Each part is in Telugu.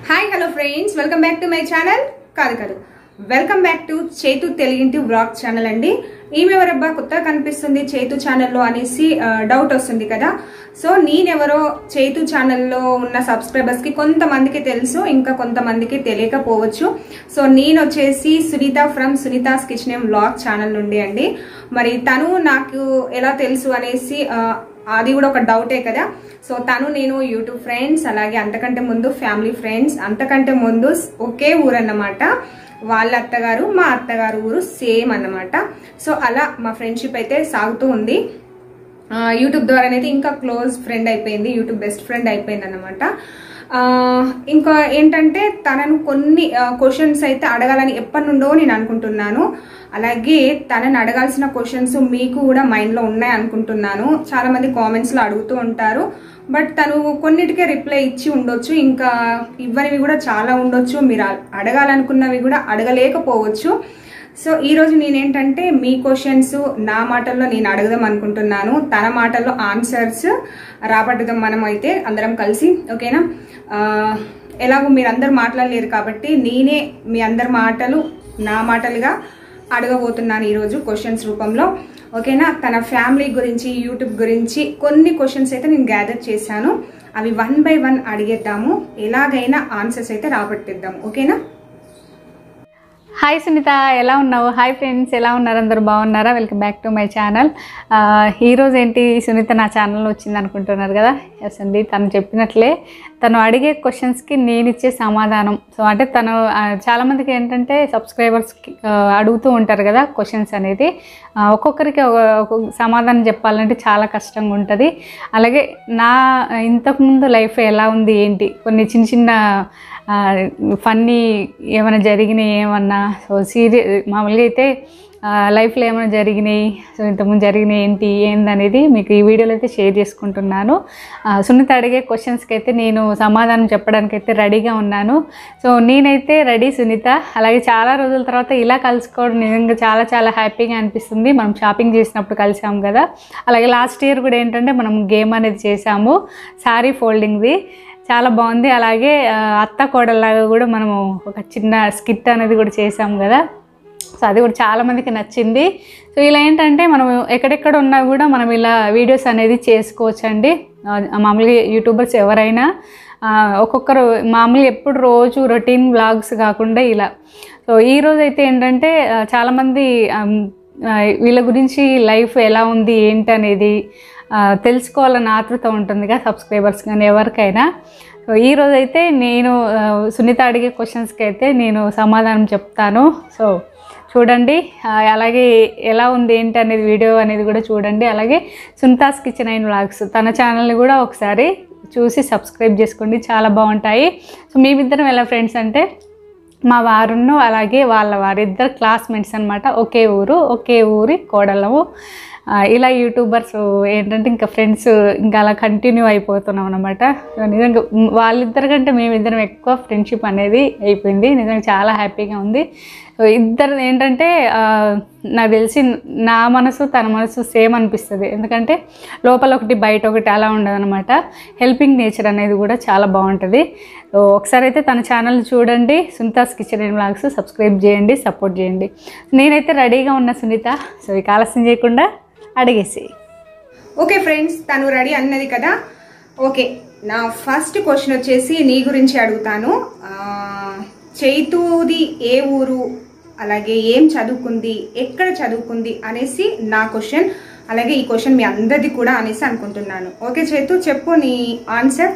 hi hello friends welcome back to my channel కాదు కాదు వెల్కమ్ బ్యాక్ టు చేతు తెలుగింటి వ్లాగ్ ఛానల్ అండి ఈమె ఎవరబ్బా కొత్తగా కనిపిస్తుంది చేతు ఛానల్లో అనేసి డౌట్ వస్తుంది కదా సో నేనెవరో చేతు ఛానల్లో ఉన్న సబ్స్క్రైబర్స్ కి కొంతమందికి తెలుసు ఇంకా కొంతమందికి తెలియకపోవచ్చు సో నేను వచ్చేసి Sunitha from Sunitha's kitchen vlog channel నుండి అండి మరి తను నాకు ఎలా తెలుసు అనేసి ఆ, అది కూడా ఒక డౌటే కదా సో తను నేను యూట్యూబ్ ఫ్రెండ్స్ అలాగే అంతకంటే ముందు ఫ్యామిలీ ఫ్రెండ్స్ అంతకంటే ముందు ఒకే ఊరు అన్నమాట వాళ్ళ అత్తగారు మా అత్తగారు ఊరు సేమ్ అన్నమాట సో అలా మా ఫ్రెండ్షిప్ అయితే సాగుతూ ఉంది ఆ, యూట్యూబ్ ద్వారానైతే ఇంకా క్లోజ్ ఫ్రెండ్ అయిపోయింది యూట్యూబ్ బెస్ట్ ఫ్రెండ్ అయిపోయింది అనమాట ఇంకా ఏంటంటే తనను కొన్ని క్వశ్చన్స్ అయితే అడగాలని ఎప్పటి నుండో నేను అనుకుంటున్నాను అలాగే తనని అడగాల్సిన క్వశ్చన్స్ మీకు కూడా మైండ్లో ఉన్నాయి అనుకుంటున్నాను చాలా మంది కామెంట్స్లో అడుగుతూ ఉంటారు బట్ తను కొన్నిటికే రిప్లై ఇచ్చి ఉండొచ్చు ఇంకా ఇవ్వనివి కూడా చాలా ఉండొచ్చు మీరు అడగాలనుకున్నవి కూడా అడగలేకపోవచ్చు సో ఈ రోజు నేనేంటంటే మీ క్వశ్చన్స్ నా మాటల్లో నేను అడగదాం అనుకుంటున్నాను తన మాటల్లో ఆన్సర్స్ రాబట్టుదాం మనం అయితే అందరం కలిసి ఓకేనా ఆ, ఎలాగో మీరు అందరు మాట్లాడలేరు కాబట్టి నేనే మీ అందరి మాటలు నా మాటలుగా అడగబోతున్నాను ఈరోజు క్వశ్చన్స్ రూపంలో ఓకేనా తన ఫ్యామిలీ గురించి యూట్యూబ్ గురించి కొన్ని క్వశ్చన్స్ అయితే నేను గ్యాదర్ చేశాను అవి వన్ బై వన్ అడిగేద్దాము ఎలాగైనా ఆన్సర్స్ అయితే రాబట్టిద్దాం ఓకేనా హాయ్ సునీత ఎలా ఉన్నావు హాయ్ ఫ్రెండ్స్ ఎలా ఉన్నారు అందరూ బాగున్నారా welcome back to my channel ఈరోజు ఏంటి సునీత నా ఛానల్లో వచ్చింది అనుకుంటున్నారు కదా ఎస్ అండి తను చెప్పినట్లే తను అడిగే క్వశ్చన్స్కి నేను ఇచ్చే సమాధానం సో అంటే తను ఆ, చాలామందికి ఏంటంటే సబ్స్క్రైబర్స్కి అడుగుతూ ఉంటారు కదా క్వశ్చన్స్ అనేది ఆ, ఒక్కొక్కరికి ఒక ఒక్కొక్క సమాధానం చెప్పాలంటే చాలా కష్టంగా ఉంటుంది అలాగే నా ఇంతకుముందు లైఫ్ ఎలా ఉంది ఏంటి కొన్ని చిన్న చిన్న ఫన్నీ ఏమైనా జరిగినాయి ఏమన్నా సో సీరియస్ మామూలుగా అయితే లైఫ్లో ఏమైనా జరిగినాయి సో ఇంతకుముందు జరిగినాయి ఏంటి ఏందనేది మీకు ఈ వీడియోలో అయితే షేర్ చేసుకుంటున్నాను ఆ, సునీత అడిగే క్వశ్చన్స్కి అయితే నేను సమాధానం చెప్పడానికి అయితే రెడీగా ఉన్నాను సో నేనైతే రెడీ సునీత అలాగే చాలా రోజుల తర్వాత ఇలా కలుసుకోవడం నిజంగా చాలా చాలా హ్యాపీగా అనిపిస్తుంది మనం షాపింగ్ చేసినప్పుడు కలిసాము కదా అలాగే లాస్ట్ ఇయర్ కూడా ఏంటంటే మనం గేమ్ అనేది చేసాము శారీ ఫోల్డింగ్ది చాలా బాగుంది అలాగే ఆ, అత్త కోడల్లాగా కూడా మనము ఒక చిన్న స్కిట్ అనేది కూడా చేసాము కదా సో అది కూడా చాలా మందికి నచ్చింది సో ఇలా ఏంటంటే మనం ఎక్కడెక్కడ ఉన్నా కూడా మనం ఇలా వీడియోస్ అనేది చేసుకోవచ్చు అండి మామూలుగా యూట్యూబర్స్ ఎవరైనా ఆ, ఒక్కొక్కరు మామూలుగా ఎప్పుడు రోజు రొటీన్ వ్లాగ్స్ కాకుండా ఇలా సో ఈ రోజు అయితే ఏంటంటే ఆ, చాలామంది ఆమ్, ఆ, వీళ్ళ గురించి లైఫ్ ఎలా ఉంది ఏంటి అనేది ఆ, తెలుసుకోవాలన్న ఆతృత ఉంటుందిగా సబ్స్క్రైబర్స్ కానీ ఎవరికైనా సో ఈ రోజు అయితే నేను ఆ, సునీత అడిగే క్వశ్చన్స్కి అయితే నేను సమాధానం చెప్తాను సో చూడండి ఆ, అలాగే ఎలా ఉంది ఏంటి అనేది వీడియో అనేది కూడా చూడండి అలాగే సునీతాస్ కిచెన్ అయిన వ్లాగ్స్ తన ఛానల్ని కూడా ఒకసారి చూసి సబ్స్క్రైబ్ చేసుకోండి చాలా బాగుంటాయి సో మేమిద్దరం ఎలా ఫ్రెండ్స్ అంటే మా వారును అలాగే వాళ్ళ వారిద్దరు క్లాస్మేట్స్ అనమాట ఒకే ఊరు ఒకే ఊరి కోడలము ఆ, ఇలా యూట్యూబర్స్ ఏంటంటే ఇంకా ఫ్రెండ్స్ ఇంకా అలా కంటిన్యూ అయిపోతున్నాం అనమాట నిజంగా మ్, వాళ్ళిద్దరి కంటే మేమిద్దరం ఎక్కువ ఫ్రెండ్షిప్ అనేది అయిపోయింది నిజంగా చాలా హ్యాపీగా ఉంది సో ఇద్దరు ఏంటంటే ఆ, నాకు తెలిసి నా మనసు తన మనసు సేమ్ అనిపిస్తుంది ఎందుకంటే లోపల ఒకటి బయట ఒకటి అలా ఉండదన్నమాట హెల్పింగ్ నేచర్ అనేది కూడా చాలా బాగుంటుంది సో ఒకసారి అయితే తన ఛానల్ చూడండి Sunitha's kitchen and blogs subscribe చేయండి సపోర్ట్ చేయండి నేనైతే రెడీగా ఉన్న సునీత సో ఇక ఆలస్యం చేయకుండా అడిగేసి ఓకే ఫ్రెండ్స్ తను రెడీ అన్నది కదా ఓకే నా ఫస్ట్ క్వశ్చన్ వచ్చేసి నీ గురించి అడుగుతాను ఆ, చైతూది ఏ ఊరు అలాగే ఏం చదువుకుంది ఎక్కడ చదువుకుంది అనేసి నా క్వశ్చన్ అలాగే ఈ క్వశ్చన్ మీ అందరిది కూడా అనేసి అనుకుంటున్నాను ఓకే చైతు చెప్పు నీ ఆన్సర్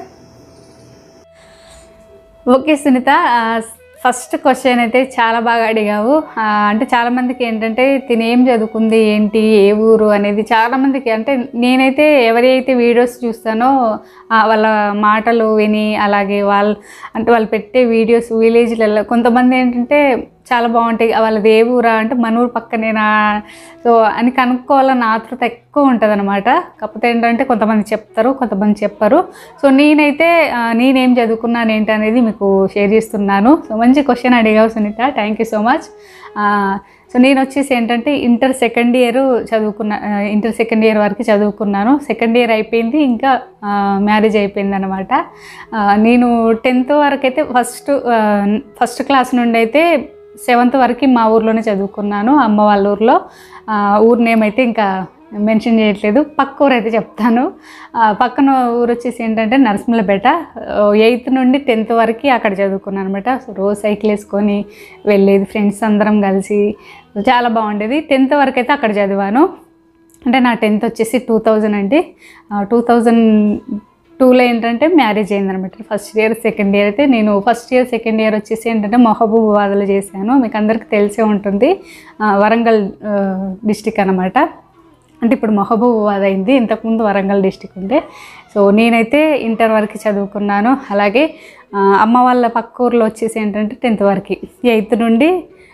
ఓకే సునీత ఆ, ఫస్ట్ క్వశ్చన్ అయితే చాలా బాగా అడిగావు ఆ, అంటే చాలామందికి ఏంటంటే తిని ఏం చదువుకుంది ఏంటి ఏ ఊరు అనేది చాలామందికి అంటే నేనైతే ఎవరైతే వీడియోస్ చూస్తానో ఆ, వాళ్ళ మాటలు విని అలాగే వాళ్ళు అంటే వాళ్ళు పెట్టే వీడియోస్ విలేజ్లలో కొంతమంది ఏంటంటే చాలా బాగుంటాయి వాళ్ళది ఏ ఊరా అంటే మన ఊరు పక్కనేనా సో అని కనుక్కోవాలన్న ఆతృత ఎక్కువ ఉంటుంది అనమాట కాకపోతే ఏంటంటే కొంతమంది చెప్తారు కొంతమంది చెప్పరు సో నేనైతే ఆ, నేనేం చదువుకున్నాను ఏంటి అనేది మీకు షేర్ చేస్తున్నాను సో మంచి క్వశ్చన్ అడిగావు Sunitha thank you so much so నేను వచ్చేసి ఏంటంటే ఇంటర్ సెకండ్ ఇయర్ చదువుకున్న ఆ, ఇంటర్ సెకండ్ ఇయర్ వరకు చదువుకున్నాను సెకండ్ ఇయర్ అయిపోయింది ఇంకా మ్యారేజ్ అయిపోయింది అనమాట నేను టెన్త్ వరకు అయితే ఫస్ట్ ఫస్ట్ క్లాస్ నుండి అయితే సెవెంత్ వరకు మా ఊర్లోనే చదువుకున్నాను అమ్మ వాళ్ళ ఊర్లో ఆ, ఊరు నేమ్ అయితే ఇంకా మెన్షన్ చేయట్లేదు పక్క ఊరు అయితే చెప్తాను ఆ, పక్కన ఊరు వచ్చేసి ఏంటంటే నరసింహలపేట ఎయిత్ నుండి టెన్త్ వరకు అక్కడ చదువుకున్నాను అనమాట సో రోజు సైకిల్ వేసుకొని వెళ్ళేది ఫ్రెండ్స్ అందరం కలిసి చాలా బాగుండేది టెన్త్ వరకు అయితే అక్కడ చదివాను అంటే నా టెన్త్ వచ్చేసి టూ థౌజండ్ అండి టూ థౌజండ్ టూలో ఏంటంటే మ్యారేజ్ అయిందనమాట ఫస్ట్ ఇయర్ సెకండ్ ఇయర్ అయితే నేను ఫస్ట్ ఇయర్ సెకండ్ ఇయర్ వచ్చేసి ఏంటంటే మహబూబాబాద్లో చేశాను మీకు అందరికీ తెలిసే ఉంటుంది ఆ, వరంగల్ డిస్టిక్ అనమాట అంటే ఇప్పుడు మహబూబాబాద్ అయింది ఇంతకుముందు వరంగల్ డిస్టిక్ ఉండే సో నేనైతే ఇంటర్ వరకు చదువుకున్నాను అలాగే ఆ, అమ్మ వాళ్ళ పక్క ఊర్లో వచ్చేసి ఏంటంటే టెన్త్ వరకు ఎయిత్ నుండి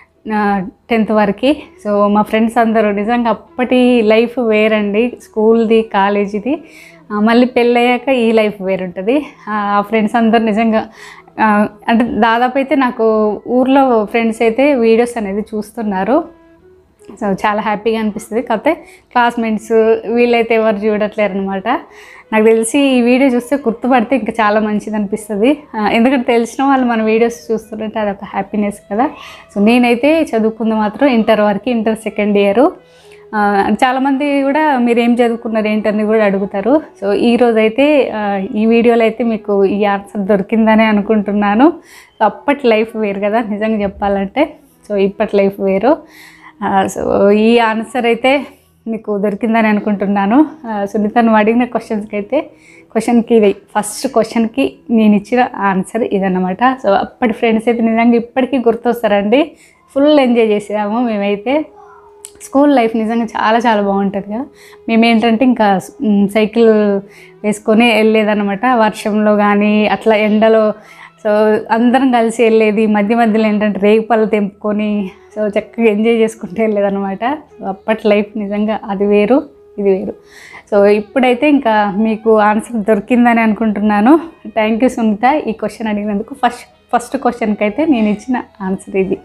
టెన్త్ వరకు సో మా ఫ్రెండ్స్ అందరూ నిజంగా అప్పటి లైఫ్ వేరండి స్కూల్ది కాలేజీది ఆ, మళ్ళీ పెళ్ళయ్యాక ఈ లైఫ్ వేరుంటుంది ఆ ఫ్రెండ్స్ అందరు నిజంగా ఆ, అంటే దాదాపు అయితే నాకు ఊర్లో ఫ్రెండ్స్ అయితే వీడియోస్ అనేది చూస్తున్నారు సో చాలా హ్యాపీగా అనిపిస్తుంది కాకపోతే క్లాస్మేట్స్ వీళ్ళైతే ఎవరు చూడట్లేరు అనమాట నాకు తెలిసి ఈ వీడియో చూస్తే గుర్తుపడితే ఇంకా చాలా మంచిది అనిపిస్తుంది ఆ, ఎందుకంటే తెలిసిన వాళ్ళు మన వీడియోస్ చూస్తుంటే అదొక హ్యాపీనెస్ కదా సో నేనైతే చదువుకుంది మాత్రం ఇంటర్ వరకు ఇంటర్ సెకండ్ ఇయర్ చాలామంది కూడా మీరు ఏం చదువుకున్నారు ఏంటని కూడా అడుగుతారు సో ఈ రోజు అయితే ఆ, ఈ వీడియోలో అయితే మీకు ఈ ఆన్సర్ దొరికిందని అనుకుంటున్నాను సో అప్పటి లైఫ్ వేరు కదా నిజంగా చెప్పాలంటే సో ఇప్పటి లైఫ్ వేరు ఆ, సో ఈ ఆన్సర్ అయితే మీకు దొరికిందని అనుకుంటున్నాను ఆ, సునీత నువ్వు అడిగిన క్వశ్చన్స్కి అయితే క్వశ్చన్కి ఇది ఫస్ట్ క్వశ్చన్కి నేను ఇచ్చిన ఆన్సర్ ఇదన్నమాట సో అప్పటి ఫ్రెండ్స్ అయితే నిజంగా ఇప్పటికీ గుర్తొస్తారండి ఫుల్ ఎంజాయ్ చేసాము మేమైతే స్కూల్ లైఫ్ నిజంగా చాలా చాలా బాగుంటుంది కదా మేము ఏంటంటే ఇంకా మ్, సైకిల్ వేసుకొని వెళ్ళేదన్నమాట వర్షంలో కానీ అట్లా ఎండలో సో అందరం కలిసి వెళ్ళేది మధ్య మధ్యలో ఏంటంటే రేగు పళ్ళు తెంపుకొని సో చక్కగా ఎంజాయ్ చేసుకుంటూ వెళ్ళేదన్నమాట సో అప్పటి లైఫ్ నిజంగా అది వేరు ఇది వేరు సో ఇప్పుడైతే ఇంకా మీకు ఆన్సర్ దొరికిందని అనుకుంటున్నాను థ్యాంక్ యూ సునీత ఈ క్వశ్చన్ అడిగినందుకు ఫస్ట్ ఫస్ట్ క్వశ్చన్కి అయితే నేను ఇచ్చిన ఆన్సర్ ఇది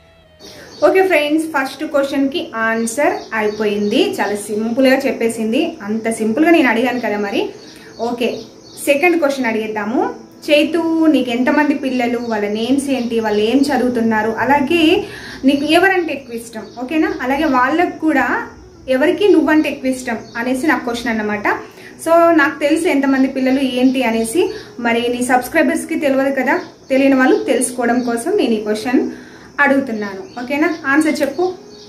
ఓకే ఫ్రెండ్స్ ఫస్ట్ క్వశ్చన్ కి ఆన్సర్ అయిపోయింది చాలా సింపుల్ గా చెప్పేసింది అంత సింపుల్ గా నేను అడిగాను కదా మరి ఓకే సెకండ్ క్వశ్చన్ అడిగేద్దాము చైతు నీకు ఎంతమంది పిల్లలు వాళ్ళ నేమ్స్ ఏంటి వాళ్ళు ఏం చదువుతున్నారు అలాగే నీకు ఎవరంటే ఎక్కువ ఇష్టం ఓకేనా అలాగే వాళ్ళకు కూడా ఎవరికి నువ్వంటే ఎక్కువ ఇష్టం అనేసి నాకు క్వశ్చన్ అన్నమాట సో నాకు తెలుసు ఎంతమంది పిల్లలు ఏంటి అనేసి మరి నీ సబ్స్క్రైబర్స్కి తెలియదు కదా తెలియని వాళ్ళు తెలుసుకోవడం కోసం నేను ఈ క్వశ్చన్ అడుగుతున్నాను ఓకేనా ఆన్సర్ చెప్పు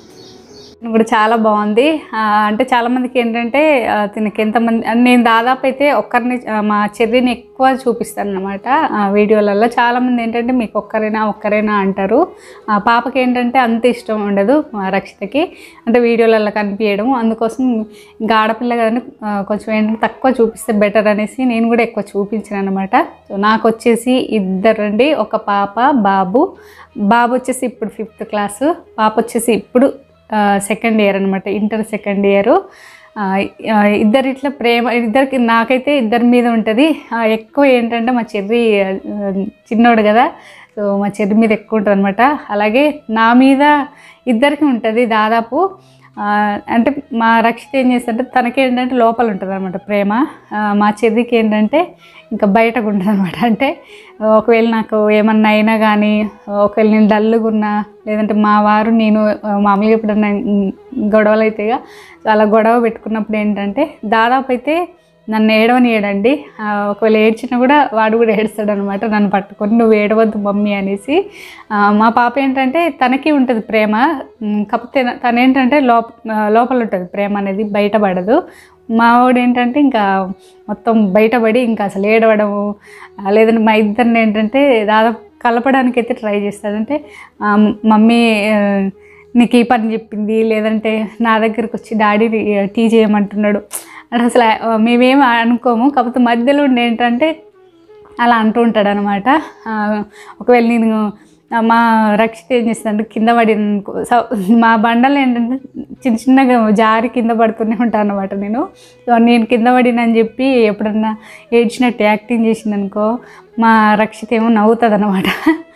ఇది కూడా చాలా బాగుంది ఆ, అంటే చాలామందికి ఏంటంటే ఆ, తినకి ఎంతమంది నేను దాదాపు అయితే ఒక్కరిని ఆ, మా చెర్రీని ఎక్కువ చూపిస్తాను అనమాట వీడియోలలో చాలామంది ఏంటంటే మీకు ఒక్కరైనా ఒక్కరైనా అంటారు ఆ, పాపకి ఏంటంటే అంత ఇష్టం ఉండదు మా రక్షితకి అంటే వీడియోలలో కనిపించడం అందుకోసం ఇంకా ఆడపిల్ల కదని ఆ, కొంచెం ఏంటంటే తక్కువ చూపిస్తే బెటర్ అనేసి నేను కూడా ఎక్కువ చూపించాను అనమాట సో నాకు వచ్చేసి ఇద్దరండి ఒక పాప బాబు బాబు వచ్చేసి ఇప్పుడు ఫిఫ్త్ క్లాసు పాప వచ్చేసి ఇప్పుడు సెకండ్ ఇయర్ అనమాట ఇంటర్ సెకండ్ ఇయర్ ఇద్దరు ఇట్లా ప్రేమ ఇద్దరికి నాకైతే ఇద్దరి మీద ఉంటుంది ఆ, ఎక్కువ ఏంటంటే మా చెర్రి ఆ, చిన్నోడు కదా సో మా చెర్రి మీద ఎక్కువ ఉంటుంది అనమాట అలాగే నా మీద ఇద్దరికి ఉంటుంది దాదాపు ఆ, అంటే మా రక్షిత ఏం చేస్తుంటే తనకి ఏంటంటే లోపల ఉంటుంది అనమాట ప్రేమ ఆ, మా చెర్రికి ఏంటంటే ఇంకా బయటకు ఉంటుంది అనమాట అంటే ఒకవేళ నాకు ఏమన్నా అయినా కానీ ఒకవేళ నేను డల్లుగా ఉన్నా లేదంటే మా వారు నేను ఆ, మామూలుగా ఎప్పుడన్నా ఉమ్, గొడవలు అయితే సో అలా గొడవ పెట్టుకున్నప్పుడు ఏంటంటే దాదాపు అయితే నన్ను ఏడవనియడండి ఆ, ఒకవేళ ఏడ్చినా కూడా వాడు కూడా ఏడుస్తాడు అనమాట నన్ను పట్టుకొని నువ్వు ఏడవద్దు మమ్మీ అనేసి ఆ, మా పాప ఏంటంటే తనకి ఉంటుంది ప్రేమ ఉమ్, కాకపోతే తను ఏంటంటే లోప ఆ, లోపల ఉంటుంది ప్రేమ అనేది బయటపడదు మా వాడు ఏంటంటే ఇంకా మొత్తం బయటపడి ఇంకా అసలు ఏడవడము ఆ, లేదంటే మా ఇద్దరిని ఏంటంటే దాదాపు కలపడానికి అయితే ట్రై చేస్తాడంటే ఆ, మమ్మీ ఆ, నీకు ఈ పని చెప్పింది లేదంటే నా దగ్గరికి వచ్చి డాడీ టీ చేయమంటున్నాడు అంటే అసలు ఆ, మేమేం అనుకోము కాకపోతే మధ్యలో ఉండి ఏంటంటే అలా అంటూ ఉంటాడు అనమాట ఒకవేళ నేను ఆ, మా రక్షిత ఏం చేస్తుందంటే కింద పడి మా బండలు ఏంటంటే చిన్న చిన్నగా జారి కింద పడుతూనే ఉంటాను అనమాట నేను సో నేను కింద పడినని చెప్పి ఎప్పుడన్నా ఏడ్చినట్టు యాక్టింగ్ చేసింది అనుకో మా రక్షిత ఏమో నవ్వుతుంది అనమాట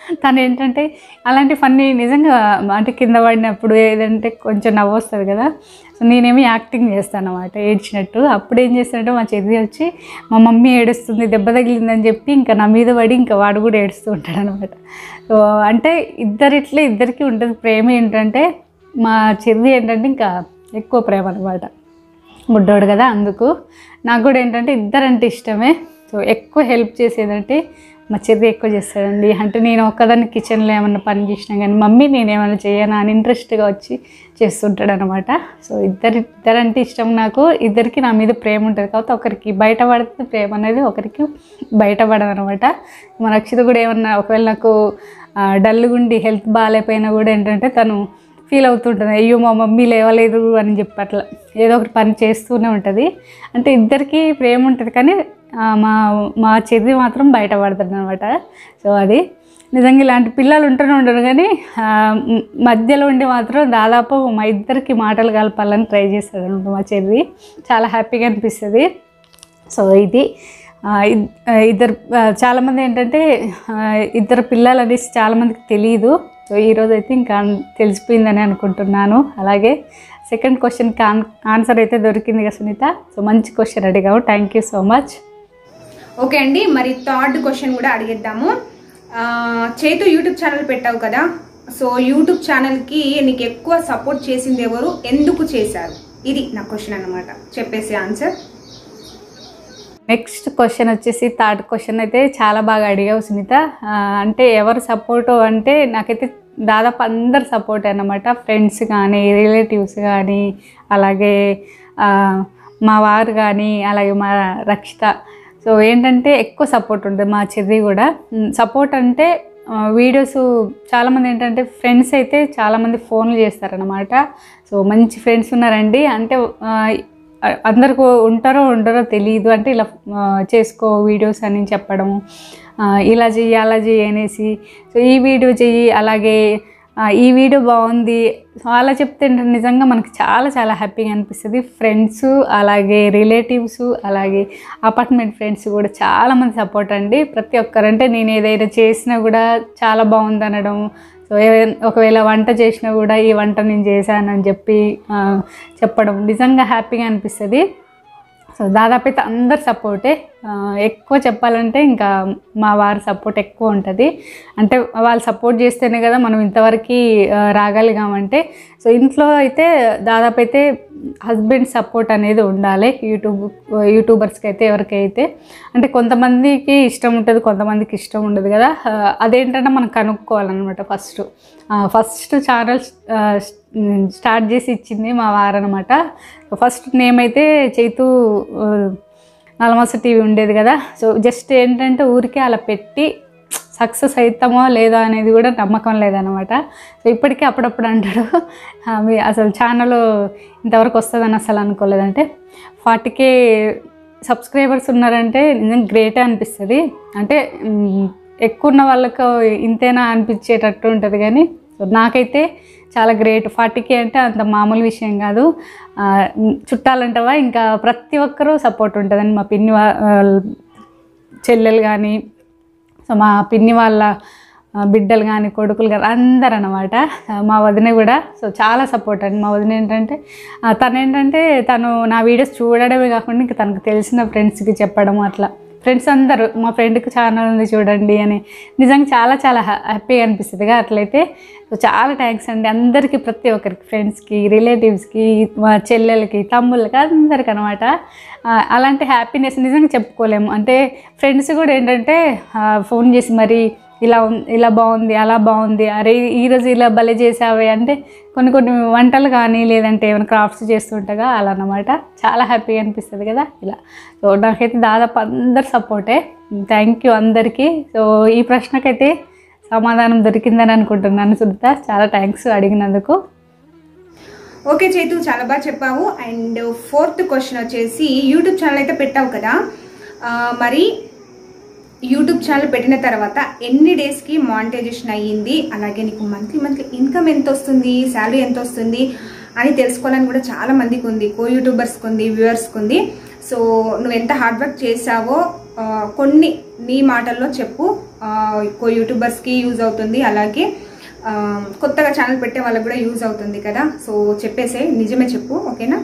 తను ఏంటంటే అలాంటి ఫన్నీ నిజంగా అంటే కింద పడినప్పుడు ఏదంటే కొంచెం నవ్వు వస్తుంది కదా సో నేనేమి యాక్టింగ్ చేస్తాను అనమాట ఏడ్చినట్టు అప్పుడు ఏం చేస్తానంటే మా చెల్లి వచ్చి మా మమ్మీ ఏడుస్తుంది దెబ్బ తగిలిందని చెప్పి ఇంకా నా మీద పడి ఇంకా వాడు కూడా ఏడుస్తూ ఉంటాడు అనమాట సో అంటే ఇద్దరిట్లే ఇద్దరికి ఉంటుంది ప్రేమ ఏంటంటే మా చెల్లి ఏంటంటే ఇంకా ఎక్కువ ప్రేమ అనమాట బుడ్డోడు కదా అందుకు నాకు కూడా ఏంటంటే ఇద్దరంటే ఇష్టమే సో ఎక్కువ హెల్ప్ చేసేదంటే మా చెర్రి ఎక్కువ చేస్తాడండి అంటే నేను ఒక్కదాన్ని కిచెన్లో ఏమన్నా పని చేసినా కానీ మమ్మీ నేను ఏమైనా చేయనా అని ఇంట్రెస్ట్గా వచ్చి చేస్తుంటాడు అనమాట సో ఇద్దరి ఇద్దరంటే ఇష్టం నాకు ఇద్దరికి నా మీద ప్రేమ ఉంటుంది కాబట్టి ఒకరికి బయట పడుతుంది ప్రేమ అనేది ఒకరికి బయట పడదు అనమాట మా రక్షిత కూడా ఏమన్నా ఒకవేళ నాకు డల్గుండి హెల్త్ బాగాలేకపోయినా కూడా ఏంటంటే తను ఫీల్ అవుతుంటుంది అయ్యో మా మమ్మీ లేవలేదు అని చెప్పి అట్లా ఏదో ఒకటి పని చేస్తూనే ఉంటుంది అంటే ఇద్దరికి ప్రేమ ఉంటుంది కానీ ఆ, మా మా చెర్రి మాత్రం బయట పడుతుంది అనమాట సో అది నిజంగా ఇలాంటి పిల్లలు ఉంటూనే ఉండరు కానీ ఆ, మ్, మధ్యలో ఉండి మాత్రం దాదాపు మా ఇద్దరికి మాటలు కలపాలని ట్రై చేస్తాడు అనమాట మా చెర్రి చాలా హ్యాపీగా అనిపిస్తుంది సో ఇది ఆ, ఇద్- ఆ, ఇద్దరు ఆ, చాలామంది ఏంటంటే ఆ, ఇద్దరు పిల్లలు అనేసి చాలామందికి తెలియదు సో ఈరోజు అయితే ఇంకా తెలిసిపోయిందని అనుకుంటున్నాను అలాగే సెకండ్ క్వశ్చన్కి ఆన్ ఆన్సర్ అయితే దొరికింది కదా సునీత సో మంచి క్వశ్చన్ అడిగావు thank you so much okay అండి మరి థర్డ్ క్వశ్చన్ కూడా అడిగేద్దాము ఆ, చేతు యూట్యూబ్ ఛానల్ పెట్టావు కదా సో యూట్యూబ్ ఛానల్కి నీకు ఎక్కువ సపోర్ట్ చేసింది ఎవరు ఎందుకు చేశారు ఇది నా క్వశ్చన్ అన్నమాట చెప్పేసి ఆన్సర్ నెక్స్ట్ క్వశ్చన్ వచ్చేసి థర్డ్ క్వశ్చన్ అయితే చాలా బాగా అడిగావు సునీత ఆ, అంటే ఎవరు సపోర్ట్ అంటే నాకైతే దాదాపు అందరు సపోర్ట్ అన్నమాట ఫ్రెండ్స్ కానీ రిలేటివ్స్ కానీ అలాగే ఆ, మా వారు కానీ అలాగే మా రక్షిత సో ఏంటంటే ఎక్కువ సపోర్ట్ ఉంటుంది మా చెర్రి కూడా సపోర్ట్ అంటే ఆ, వీడియోస్ చాలామంది ఏంటంటే ఫ్రెండ్స్ అయితే చాలామంది ఫోన్లు చేస్తారనమాట సో మంచి ఫ్రెండ్స్ ఉన్నారండి అంటే ఆ, అందరికి ఉంటారో ఉండరో తెలియదు అంటే ఇలా ఆ, చేసుకో వీడియోస్ అని చెప్పడం ఆ, ఇలా చెయ్యి అలా చెయ్యి అనేసి సో ఈ వీడియో చెయ్యి అలాగే ఆ, ఈ వీడియో బాగుంది సో అలా చెప్తే ఏంటంటే నిజంగా మనకి చాలా చాలా హ్యాపీగా అనిపిస్తుంది ఫ్రెండ్స్ అలాగే రిలేటివ్స్ అలాగే అపార్ట్మెంట్ ఫ్రెండ్స్ కూడా చాలామంది సపోర్ట్ అండి ప్రతి ఒక్కరు అంటే నేను ఏదైనా చేసినా కూడా చాలా బాగుంది అనడం సో ఏ- ఒకవేళ వంట చేసినా కూడా ఈ వంట నేను చేశానని చెప్పి ఆ, చెప్పడం నిజంగా హ్యాపీగా అనిపిస్తుంది సో దాదాపు అయితే అందరు సపోర్టే ఆ, ఎక్కువ చెప్పాలంటే ఇంకా మా వారి సపోర్ట్ ఎక్కువ ఉంటుంది అంటే వాళ్ళు సపోర్ట్ చేస్తేనే కదా మనం ఇంతవరకు ఆ, రాగలిగామంటే సో ఇంట్లో అయితే దాదాపు అయితే హస్బెండ్ సపోర్ట్ అనేది ఉండాలి యూట్యూబ్ యూట్యూబర్స్కి అయితే ఎవరికైతే అంటే కొంతమందికి ఇష్టం ఉంటుంది కొంతమందికి ఇష్టం ఉండదు కదా ఆ, అదేంటంటే మనం కనుక్కోవాలన్నమాట ఫస్ట్ ఫస్ట్ ఛానల్ స్టార్ట్ చేసి ఇచ్చింది మా వారనమాట ఫస్ట్ నేమ్ అయితే చైతు ఆ, నలమస టీవీ ఉండేది కదా సో జస్ట్ ఏంటంటే ఊరికే అలా పెట్టి సక్సెస్ అవుతామో లేదో అనేది కూడా నమ్మకం లేదనమాట సో ఇప్పటికీ అప్పుడప్పుడు అంటాడు "ఆ, మీ అసలు ఛానల్ ఇంతవరకు వస్తుందని అసలు అనుకోలేదంటే ఫార్టీకే సబ్స్క్రైబర్స్ ఉన్నారంటే నిజంగా గ్రేటే అనిపిస్తుంది అంటే మ్, ఎక్కువ ఉన్న వాళ్ళకు ఇంతేనా అనిపించేటట్టు ఉంటుంది కానీ సో నాకైతే చాలా గ్రేట్ ఫార్టీకే అంటే అంత మామూలు విషయం కాదు ఆ, మ్, చుట్టాలంటవా ఇంకా ప్రతి ఒక్కరూ సపోర్ట్ ఉంటుందని మా పిన్ని వా చెల్లెలు కానీ సో మా పిన్ని వాళ్ళ ఆ, బిడ్డలు కానీ కొడుకులు కానీ అందరు అనమాట మా వదిన కూడా సో చాలా సపోర్ట్ అండి మా వదిన ఏంటంటే ఆ, తను ఏంటంటే తను నా వీడియోస్ చూడడమే కాకుండా ఇంకా తనకు తెలిసిన ఫ్రెండ్స్కి చెప్పడం అట్లా ఫ్రెండ్స్ అందరూ మా ఫ్రెండ్కి ఛానల్ ఉంది చూడండి అని నిజంగా చాలా చాలా హ్యా- హ్యాపీగా అనిపిస్తుంది కదా అట్లయితే సో చాలా థ్యాంక్స్ అండి అందరికీ ప్రతి ఒక్కరికి ఫ్రెండ్స్కి రిలేటివ్స్కి మా చెల్లెలకి తమ్ముళ్ళకి అందరికి అనమాట అలాంటి హ్యాపీనెస్ నిజంగా చెప్పుకోలేము అంటే ఫ్రెండ్స్ కూడా ఏంటంటే ఆ, ఫోన్ చేసి మరి ఇలా ఉం- ఇలా బాగుంది అలా బాగుంది అరే ఈరోజు ఇలా భలే చేసావే అంటే కొన్ని కొన్ని వంటలు కానీ లేదంటే ఏమైనా క్రాఫ్ట్స్ చేస్తుంటగా అలా అన్నమాట చాలా హ్యాపీగా అనిపిస్తుంది కదా ఇలా సో నాకైతే దాదాపు అందరు సపోర్టే థ్యాంక్ యూ అందరికీ సో ఈ ప్రశ్నకైతే సమాధానం దొరికిందని అనుకుంటున్నాను సునీత చాలా థ్యాంక్స్ అడిగినందుకు ఓకే చేతు చాలా బాగా చెప్పావు అండ్ ఫోర్త్ క్వశ్చన్ వచ్చేసి యూట్యూబ్ ఛానల్ అయితే పెట్టావు కదా ఆ, మరి యూట్యూబ్ ఛానల్ పెట్టిన తర్వాత ఎన్ని డేస్కి మానిటైజేషన్ అయ్యింది అలాగే నీకు మంత్లీ మంత్లీ ఇన్కమ్ ఎంత వస్తుంది శాలరీ ఎంత వస్తుంది అని తెలుసుకోవాలని కూడా చాలా మందికి ఉంది కో యూట్యూబర్స్కి ఉంది వ్యూవర్స్కి ఉంది సో నువ్వు ఎంత హార్డ్ వర్క్ చేసావో ఆ, కొన్ని నీ మాటల్లో చెప్పు యూట్యూబర్స్కి యూజ్ అవుతుంది అలాగే ఆ, కొత్తగా ఛానల్ పెట్టే వాళ్ళకి కూడా యూజ్ అవుతుంది కదా సో చెప్పేసే నిజమే చెప్పు ఓకేనా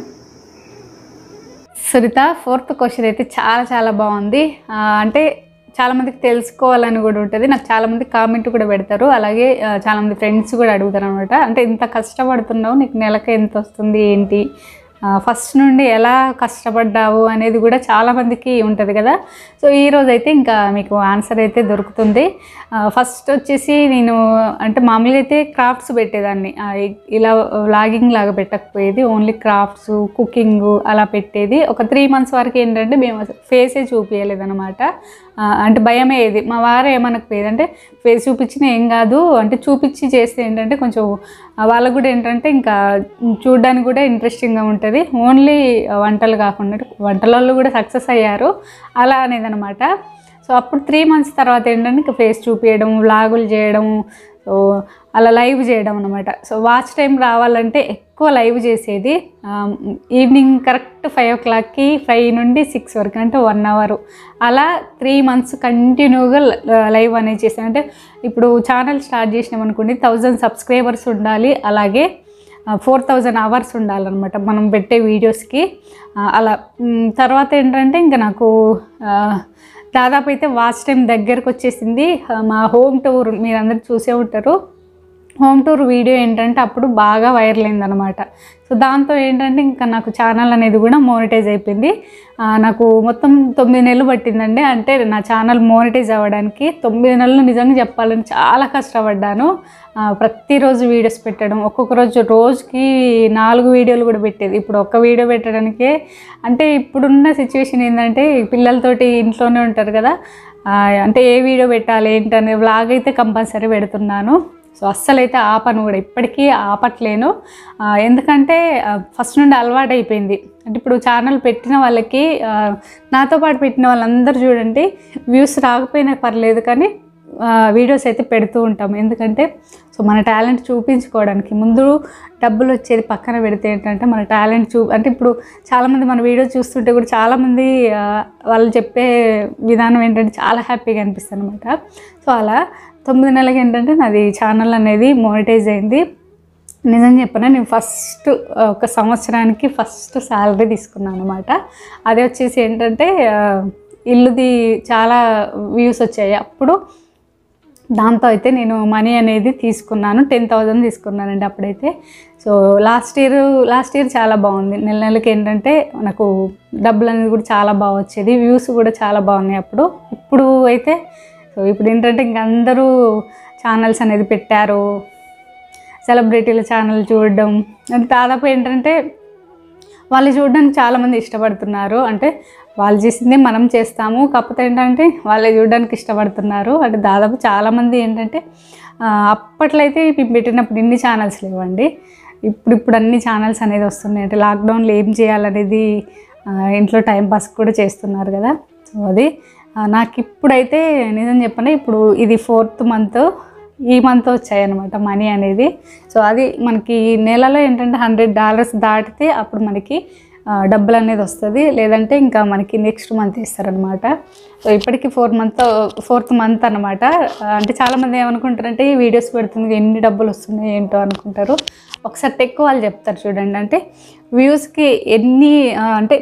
సురిత ఫోర్త్ క్వశ్చన్ అయితే చాలా చాలా బాగుంది ఆ, అంటే చాలా మందికి తెలుసుకోవాలని కూడా ఉంటుంది నాకు చాలా మంది కామెంట్ కూడా పెడతారు అలాగే ఆ, చాలా మంది ఫ్రెండ్స్ కూడా అడుగుతారు అనమాట అంటే ఇంత కష్టపడుతున్నావు నీకు నెలకి ఎంత వస్తుంది ఏంటి ఫస్ట్ నుండి ఎలా కష్టపడ్డావు అనేది కూడా చాలా మందికి ఉంటుంది కదా సో ఈ రోజు అయితే ఇంకా మీకు ఆన్సర్ అయితే దొరుకుతుంది ఫస్ట్ వచ్చేసి నేను అంటే మామూలుగా అయితే క్రాఫ్ట్స్ పెట్టేదాన్ని ఆ, ఇ- ఇలా వ్లాగింగ్ లాగా పెట్టకపోయేది ఓన్లీ క్రాఫ్ట్స్ కుకింగ్ అలా పెట్టేది ఒక త్రీ మంత్స్ వరకు ఏంటంటే మేము ఫేసే చూపించలేదన్నమాట ఆ, అంటే భయమే ఇది మా వారు ఏమనకపోయేది అంటే ఫేస్ చూపించినా ఏం కాదు అంటే చూపించి చేస్తే ఏంటంటే కొంచెం ఆ, వాళ్ళకు కూడా ఏంటంటే ఇంకా చూడడానికి కూడా ఇంట్రెస్టింగ్గా ఉంటుంది ఓన్లీ వంటలు కాకుండా వంటలలో కూడా సక్సెస్ అయ్యారు అలా అనేది అనమాట సో అప్పుడు త్రీ మంత్స్ తర్వాత ఏంటంటే ఇంకా ఫేస్ చూపించడం వ్లాగులు చేయడం సో అలా లైవ్ చేయడం అనమాట సో వాచ్ టైం రావాలంటే ఎక్కువ లైవ్ చేసేది ఈవినింగ్ కరెక్ట్ ఫైవ్ ఓ క్లాక్కి ఫైవ్ నుండి సిక్స్ వరకు అంటే వన్ అవర్ అలా త్రీ మంత్స్ కంటిన్యూగా లైవ్ అనేది చేసాను అంటే ఇప్పుడు ఛానల్ స్టార్ట్ చేసినాం అనుకోండి థౌజండ్ సబ్స్క్రైబర్స్ ఉండాలి అలాగే ఫోర్ థౌజండ్ అవర్స్ ఉండాలన్నమాట మనం పెట్టే వీడియోస్కి ఆ, అలా మ్, తర్వాత ఏంటంటే ఇంకా నాకు ఆ, దాదాపు అయితే వాచ్ టైం దగ్గరకు వచ్చేసింది ఆ, మా హోమ్ టూర్ మీరు అందరు చూసే ఉంటారు హోమ్ టూర్ వీడియో ఏంటంటే అప్పుడు బాగా వైరల్ అయిందనమాట సో దాంతో ఏంటంటే ఇంకా నాకు ఛానల్ అనేది కూడా మోనిటైజ్ అయిపోయింది ఆ, నాకు మొత్తం తొమ్మిది నెలలు పట్టిందండి అంటే నా ఛానల్ మోనిటైజ్ అవ్వడానికి తొమ్మిది నెలలు నిజంగా చెప్పాలని చాలా కష్టపడ్డాను ఆ, ప్రతిరోజు వీడియోస్ పెట్టడం ఒక్కొక్క రోజు రోజుకి నాలుగు వీడియోలు కూడా పెట్టేది ఇప్పుడు ఒక్క వీడియో పెట్టడానికే అంటే ఇప్పుడున్న సిచ్యువేషన్ ఏంటంటే పిల్లలతోటి ఇంట్లోనే ఉంటారు కదా ఆ, అంటే ఏ వీడియో పెట్టాలి ఏంటనే వ్లాగ్ అయితే కంపల్సరీ పెడుతున్నాను సో అస్సలైతే ఆపను కూడా ఇప్పటికీ ఆపట్లేను ఆ, ఎందుకంటే ఫస్ట్ నుండి అలవాటు అయిపోయింది అంటే ఇప్పుడు ఛానల్ పెట్టిన వాళ్ళకి ఆ, నాతో పాటు పెట్టిన వాళ్ళందరూ చూడండి వ్యూస్ రాకపోయినా పర్లేదు కానీ ఆ, వీడియోస్ అయితే పెడుతూ ఉంటాం ఎందుకంటే సో మన టాలెంట్ చూపించుకోవడానికి ముందు డబ్బులు వచ్చేది పక్కన పెడితే ఏంటంటే మన టాలెంట్ చూ అంటే ఇప్పుడు చాలామంది మన వీడియో చూస్తుంటే కూడా చాలామంది ఆ, వాళ్ళు చెప్పే విధానం ఏంటంటే చాలా హ్యాపీగా అనిపిస్తుంది అనమాట సో అలా తొమ్మిది నెలలకి ఏంటంటే నాది ఛానల్ అనేది మోనిటైజ్ అయింది నిజం చెప్పనా నేను ఫస్ట్ ఒక సంవత్సరానికి ఫస్ట్ శాలరీ తీసుకున్నాను అనమాట అదే వచ్చేసి ఏంటంటే ఆ, ఇల్లుది చాలా వ్యూస్ వచ్చాయి అప్పుడు దాంతో అయితే నేను మనీ అనేది తీసుకున్నాను టెన్ థౌజండ్ తీసుకున్నానండి అప్పుడైతే so last year last year చాలా బాగుంది నెల నెలకి ఏంటంటే నాకు డబ్బులు అనేది కూడా చాలా బాగా వచ్చేది వ్యూస్ కూడా చాలా బాగున్నాయి అప్పుడు ఇప్పుడు అయితే సో ఇప్పుడు ఏంటంటే ఇంక అందరూ ఛానల్స్ అనేది పెట్టారు సెలబ్రిటీల ఛానల్ చూడడం అంటే దాదాపు ఏంటంటే వాళ్ళు చూడడానికి చాలామంది ఇష్టపడుతున్నారు అంటే వాళ్ళు చేసిందే మనం చేస్తాము కాకపోతే ఏంటంటే వాళ్ళే చూడడానికి ఇష్టపడుతున్నారు అంటే దాదాపు చాలామంది ఏంటంటే ఆ, అప్పట్లో అయితే మేము పెట్టినప్పుడు ఇన్ని ఛానల్స్ లేవండి ఇప్పుడు ఇప్పుడు అన్ని ఛానల్స్ అనేది వస్తున్నాయి అంటే లాక్డౌన్లో ఏం చేయాలనేది ఆ, ఇంట్లో టైం పాస్ కూడా చేస్తున్నారు కదా సో అది ఆ, నాకు ఇప్పుడైతే నిజం చెప్పండి ఇప్పుడు ఇది ఫోర్త్ మంత్ ఈ మంత్ వచ్చాయన్నమాట మనీ అనేది సో అది మనకి నెలలో ఏంటంటే హండ్రెడ్ డాలర్స్ దాటితే అప్పుడు మనకి ఆ, డబ్బులు అనేది వస్తుంది లేదంటే ఇంకా మనకి నెక్స్ట్ మంత్ ఇస్తారనమాట సో ఇప్పటికి ఫోర్ మంత్ ఫోర్త్ మంత్ అనమాట అంటే చాలామంది ఏమనుకుంటారంటే ఈ వీడియోస్ పెడుతుంది ఎన్ని డబ్బులు వస్తున్నాయి ఏంటో అనుకుంటారు ఒకసారి ఎక్కువ వాళ్ళు చెప్తారు చూడండి అంటే వ్యూస్కి ఎన్ని ఆ, అంటే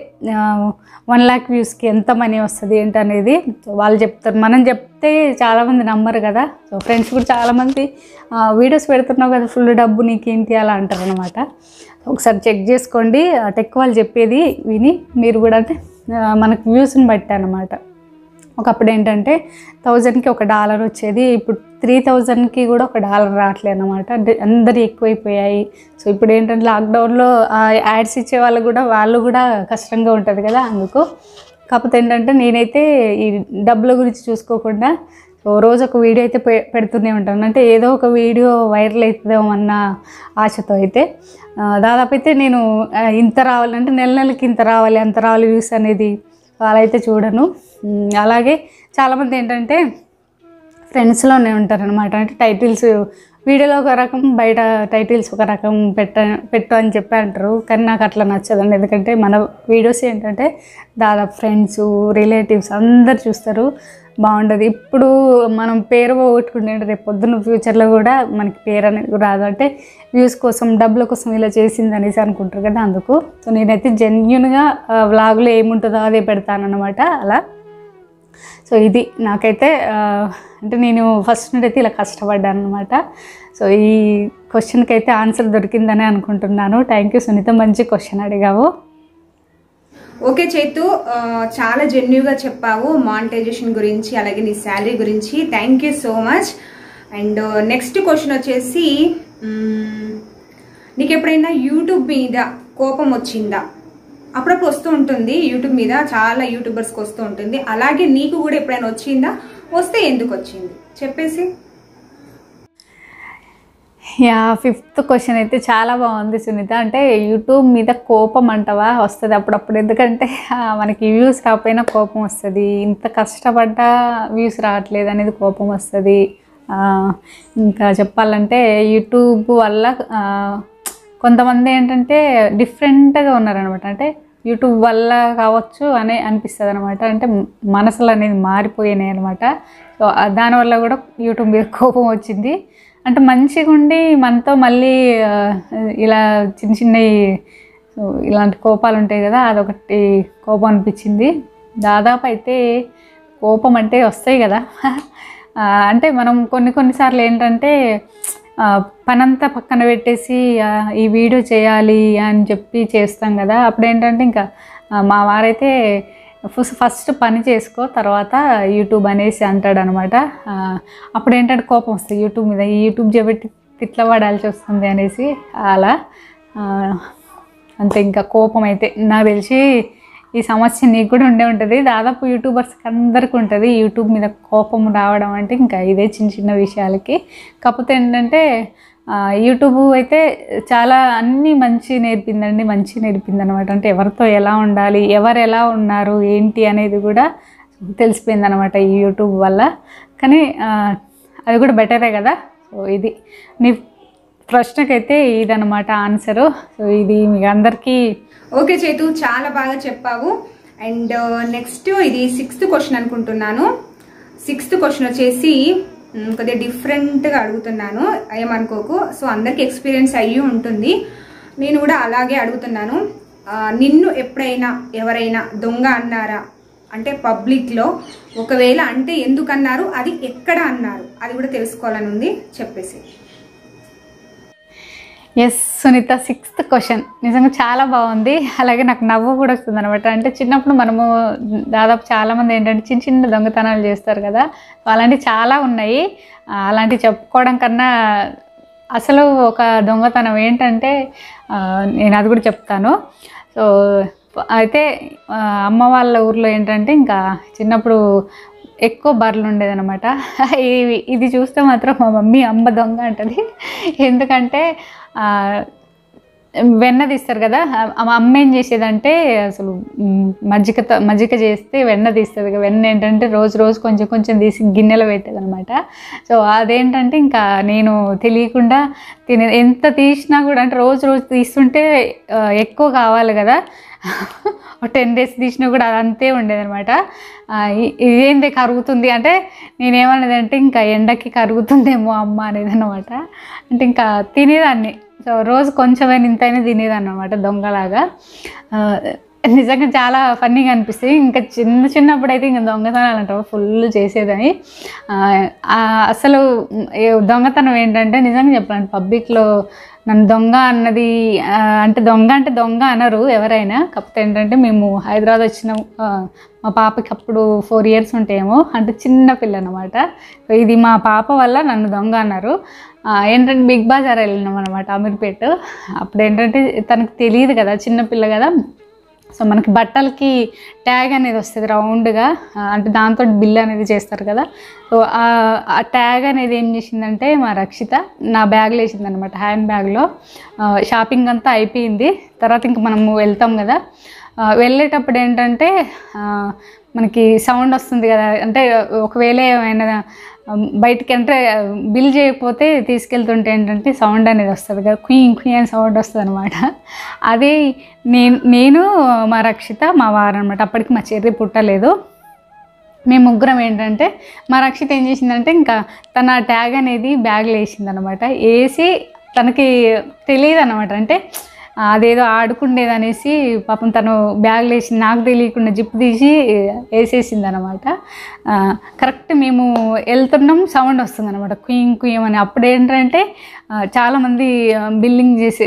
వన్ ల్యాక్ వ్యూస్కి ఎంత మనీ వస్తుంది ఏంటి అనేది సో వాళ్ళు చెప్తారు మనం చెప్తే చాలామంది నమ్మరు కదా సో ఫ్రెండ్స్ కూడా చాలామంది వీడియోస్ పెడుతున్నావు కదా ఫుల్ డబ్బు నీకేంటి అలా అంటారు అనమాట ఒకసారి చెక్ చేసుకోండి ఆ టెక్ వాళ్ళు చెప్పేది విని మీరు కూడా అంటే ఆ, మనకు వ్యూస్ని బట్టి అనమాట ఒకప్పుడు ఏంటంటే థౌజండ్కి ఒక డాలర్ వచ్చేది ఇప్పుడు త్రీ థౌజండ్కి కూడా ఒక డాలర్ రావట్లేదు అనమాట అంటే అందరు ఎక్కువైపోయాయి సో ఇప్పుడు ఏంటంటే లాక్డౌన్లో యాడ్స్ ఇచ్చే వాళ్ళు కూడా వాళ్ళు కూడా కష్టంగా ఉంటుంది కదా అందుకు కాకపోతే ఏంటంటే నేనైతే ఈ డబ్బుల గురించి చూసుకోకుండా సో రోజు ఒక వీడియో అయితే పె పెడుతూనే ఉంటాను అంటే ఏదో ఒక వీడియో వైరల్ అవుతుందేమో అన్న ఆశతో అయితే ఆ, దాదాపు అయితే నేను ఆ, ఇంత రావాలంటే నెల నెలకి ఇంత రావాలి అంత రావాలి వ్యూస్ అనేది అలా అయితే చూడను ఉమ్, అలాగే చాలామంది ఏంటంటే ఫ్రెండ్స్లోనే ఉంటారనమాట అంటే టైటిల్స్ వీడియోలో ఒక రకం బయట టైటిల్స్ ఒక రకం పెట్ట పెట్టు అని చెప్పి అంటారు కానీ నాకు అట్లా నచ్చదండి ఎందుకంటే మన వీడియోస్ ఏంటంటే దాదాపు ఫ్రెండ్స్ రిలేటివ్స్ అందరు చూస్తారు బాగుండదు ఇప్పుడు మనం పేరు పోగొట్టుకుంటే రేపు పొద్దున్న ఫ్యూచర్లో కూడా మనకి పేరు అనేది రాదు అంటే వ్యూస్ కోసం డబ్బుల కోసం ఇలా చేసింది అనేసి అనుకుంటారు కదా అందుకు సో నేనైతే జెన్యున్గా వ్లాగ్లో ఏముంటుందో అదే పెడతాను అనమాట అలా సో ఇది నాకైతే ఆ, అంటే నేను ఫస్ట్ నుండి అయితే ఇలా కష్టపడ్డాను అనమాట సో ఈ క్వశ్చన్కి అయితే ఆన్సర్ దొరికిందని అనుకుంటున్నాను థ్యాంక్ యూ సునీత మంచి క్వశ్చన్ అడిగావు ఓకే చేతు ఆ, చాలా జెన్యుగా చెప్పావు మానిటైజేషన్ గురించి అలాగే నీ శాలరీ గురించి thank you so much and next question వచ్చేసి మ్మ్, నీకు ఎప్పుడైనా యూట్యూబ్ మీద కోపం వచ్చిందా అప్పుడప్పుడు వస్తూ ఉంటుంది యూట్యూబ్ మీద చాలా యూట్యూబర్స్కి వస్తూ ఉంటుంది అలాగే నీకు కూడా ఎప్పుడైనా వచ్చిందా వస్తే ఎందుకు వచ్చింది చెప్పేసి యా ఫిఫ్త్ క్వశ్చన్ అయితే చాలా బాగుంది సునీత అంటే యూట్యూబ్ మీద కోపం అంటవా వస్తుంది అప్పుడప్పుడు ఎందుకంటే ఆ, మనకి వ్యూస్ రాకపోయినా కోపం వస్తుంది ఇంత కష్టపడ్డా వ్యూస్ రావట్లేదు అనేది కోపం వస్తుంది ఆ, ఇంకా చెప్పాలంటే యూట్యూబ్ వల్ల ఆ, కొంతమంది ఏంటంటే డిఫరెంట్గా ఉన్నారనమాట అంటే యూట్యూబ్ వల్ల కావచ్చు అని అనిపిస్తుంది అనమాట అంటే మనసులు అనేది మారిపోయినాయి అనమాట సో ఆ- దానివల్ల కూడా యూట్యూబ్ మీద కోపం వచ్చింది అంటే మంచిగా ఉండి మనతో మళ్ళీ ఆ, ఇలా చిన్న చిన్నవి సో ఇలాంటి కోపాలు ఉంటాయి కదా అదొకటి కోపం అనిపించింది దాదాపు అయితే కోపం అంటే వస్తాయి కదా ఆ, అంటే మనం కొన్ని కొన్నిసార్లు ఏంటంటే ఆ, పనంతా పక్కన పెట్టేసి ఆ, ఈ వీడియో చేయాలి అని చెప్పి చేస్తాం కదా అప్పుడు ఏంటంటే ఇంకా ఆ, మా వారైతే ఫస్ట్ ఫస్ట్ పని చేసుకో తర్వాత యూట్యూబ్ అనేసి అంటాడు అనమాట అప్పుడు ఏంటంటే కోపం వస్తుంది యూట్యూబ్ మీద ఈ యూట్యూబ్ చేపెట్టి తిట్ల పడాల్సి వస్తుంది అనేసి అలా ఆ, అంతే ఇంకా కోపం అయితే నాకు తెలిసి ఈ సమస్య నీకు కూడా ఉండే ఉంటుంది దాదాపు యూట్యూబర్స్కి అందరికీ ఉంటుంది యూట్యూబ్ మీద కోపం రావడం అంటే ఇంకా ఇదే చిన్న చిన్న విషయాలకి కాకపోతే ఏంటంటే ఆ, యూట్యూబ్ అయితే చాలా అన్నీ మంచి నేర్పిందండి మంచి నేర్పింది అనమాట అంటే ఎవరితో ఎలా ఉండాలి ఎవరు ఎలా ఉన్నారు ఏంటి అనేది కూడా తెలిసిపోయింది అనమాట ఈ యూట్యూబ్ వల్ల కానీ ఆ, అది కూడా బెటరే కదా సో ఇది నీ ప్రశ్నకైతే ఇదనమాట ఆన్సరు సో ఇది మీకు అందరికీ ఓకే చేతు చాలా బాగా చెప్పావు అండ్ నెక్స్ట్ ఇది సిక్స్త్ క్వశ్చన్ అనుకుంటున్నాను సిక్స్త్ క్వశ్చన్ వచ్చేసి మ్, కొద్దిగా డిఫరెంట్గా అడుగుతున్నాను ఏమనుకోకు సో అందరికి ఎక్స్పీరియన్స్ అయ్యి ఉంటుంది నేను కూడా అలాగే అడుగుతున్నాను ఆ, నిన్ను ఎప్పుడైనా ఎవరైనా దొంగ అన్నారా అంటే పబ్లిక్లో ఒకవేళ అంటే ఎందుకు అన్నారు అది ఎక్కడ అన్నారు అది కూడా తెలుసుకోవాలని ఉంది చెప్పేసి ఎస్ సునీత సిక్స్త్ క్వశ్చన్ నిజంగా చాలా బాగుంది అలాగే నాకు నవ్వు కూడా వస్తుంది అనమాట అంటే చిన్నప్పుడు మనము దాదాపు చాలామంది ఏంటంటే చిన్న చిన్న దొంగతనాలు చేస్తారు కదా అలాంటివి చాలా ఉన్నాయి ఆ, అలాంటివి చెప్పుకోవడం కన్నా అసలు ఒక దొంగతనం ఏంటంటే ఆ, నేను అది కూడా చెప్తాను సో అయితే ఆ, అమ్మ వాళ్ళ ఊర్లో ఏంటంటే ఇంకా చిన్నప్పుడు ఎక్కువ బర్రెలు ఉండేదన్నమాట ఇది ఇది చూస్తే మాత్రం మా మమ్మీ అమ్మ దొంగ అంటది ఎందుకంటే ఆ, వెన్న తీస్తారు కదా ఆ అమ్మ ఏం చేసేదంటే అసలు మ్, మజ్జిగతో మజ్జిగ చేస్తే వెన్న తీస్తుంది కదా వెన్న ఏంటంటే రోజు రోజు కొంచెం కొంచెం తీసి గిన్నెలో పెట్టేది అనమాట సో అదేంటంటే ఇంకా నేను తెలియకుండా తినే ఎంత తీసినా కూడా అంటే రోజు రోజు తీస్తుంటే ఆ, ఎక్కువ కావాలి కదా ఒక టెన్ డేస్ తీసినా కూడా అది అంతే ఉండేదన్నమాట ఆ, ఇ- ఇదేంది కరుగుతుంది అంటే నేనేమన్నది అంటే ఇంకా ఎండకి కరుగుతుందేమో అమ్మ అనేది అనమాట అంటే ఇంకా తినేదాన్ని సో రోజు కొంచెమైనా ఇంతైనా తినేదాన్ని అనమాట దొంగలాగా ఆ, నిజంగా చాలా ఫన్నీగా అనిపిస్తుంది ఇంకా చిన్న చిన్నప్పుడు అయితే ఇంకా దొంగతనాలు అంటారు ఫుల్ చేసేదని ఆ, ఆ, అసలు ఏ దొంగతనం ఏంటంటే నిజంగా చెప్పాను పబ్లిక్లో నన్ను దొంగ అన్నది ఆ, అంటే దొంగ అంటే దొంగ అనరు ఎవరైనా కాకపోతే ఏంటంటే మేము హైదరాబాద్ వచ్చినాం ఆ, మా పాపకి అప్పుడు ఫోర్ ఇయర్స్ ఉంటాయేమో అంటే చిన్న పిల్ల అనమాట ఇది మా పాప వల్ల నన్ను దొంగ అన్నారు ఆ, ఏంటంటే బిగ్ బజార్ వెళ్ళినాం అనమాట అమీర్పేట్ అప్పుడు ఏంటంటే తనకు తెలియదు కదా చిన్న పిల్ల కదా సో మనకి బట్టలకి ట్యాగ్ అనేది వస్తుంది రౌండ్గా ఆ, అంటే దాంతో బిల్ అనేది చేస్తారు కదా సో ఆ- ఆ ట్యాగ్ అనేది ఏం చేసిందంటే మా రక్షిత నా బ్యాగ్లో వేసింది అనమాట హ్యాండ్ బ్యాగ్లో షాపింగ్ అంతా అయిపోయింది తర్వాత ఇంక మనము వెళ్తాం కదా ఆ, వెళ్ళేటప్పుడు ఏంటంటే ఆ, మనకి సౌండ్ వస్తుంది కదా అంటే ఒకవేళ ఏమైనా ఆ, బయటికి అంటే బిల్ చేయకపోతే తీసుకెళ్తుంటే ఏంటంటే సౌండ్ అనేది వస్తుంది కదా క్వీన్ క్వీన్ అని సౌండ్ వస్తుంది అనమాట అదే నేను నేను మా రక్షిత మా వారు అనమాట అప్పటికి మా చెర్రి పుట్టలేదు మేము ముగ్గురం ఏంటంటే మా రక్షిత ఏం చేసిందంటే ఇంకా తన ట్యాగ్ అనేది బ్యాగ్లో వేసింది అనమాట వేసి తనకి తెలియదు అనమాట అంటే అదేదో ఆడుకుండేది అనేసి పాపం తను బ్యాగ్లో వేసి నాకు తెలియకుండా జిప్ తీసి వేసేసింది అనమాట కరెక్ట్ మేము వెళ్తున్నాం సౌండ్ వస్తుంది అనమాట కుయ్యం కుయ్యం అని అప్పుడు ఏంటంటే ఆ, చాలామంది బిల్లింగ్ చేసే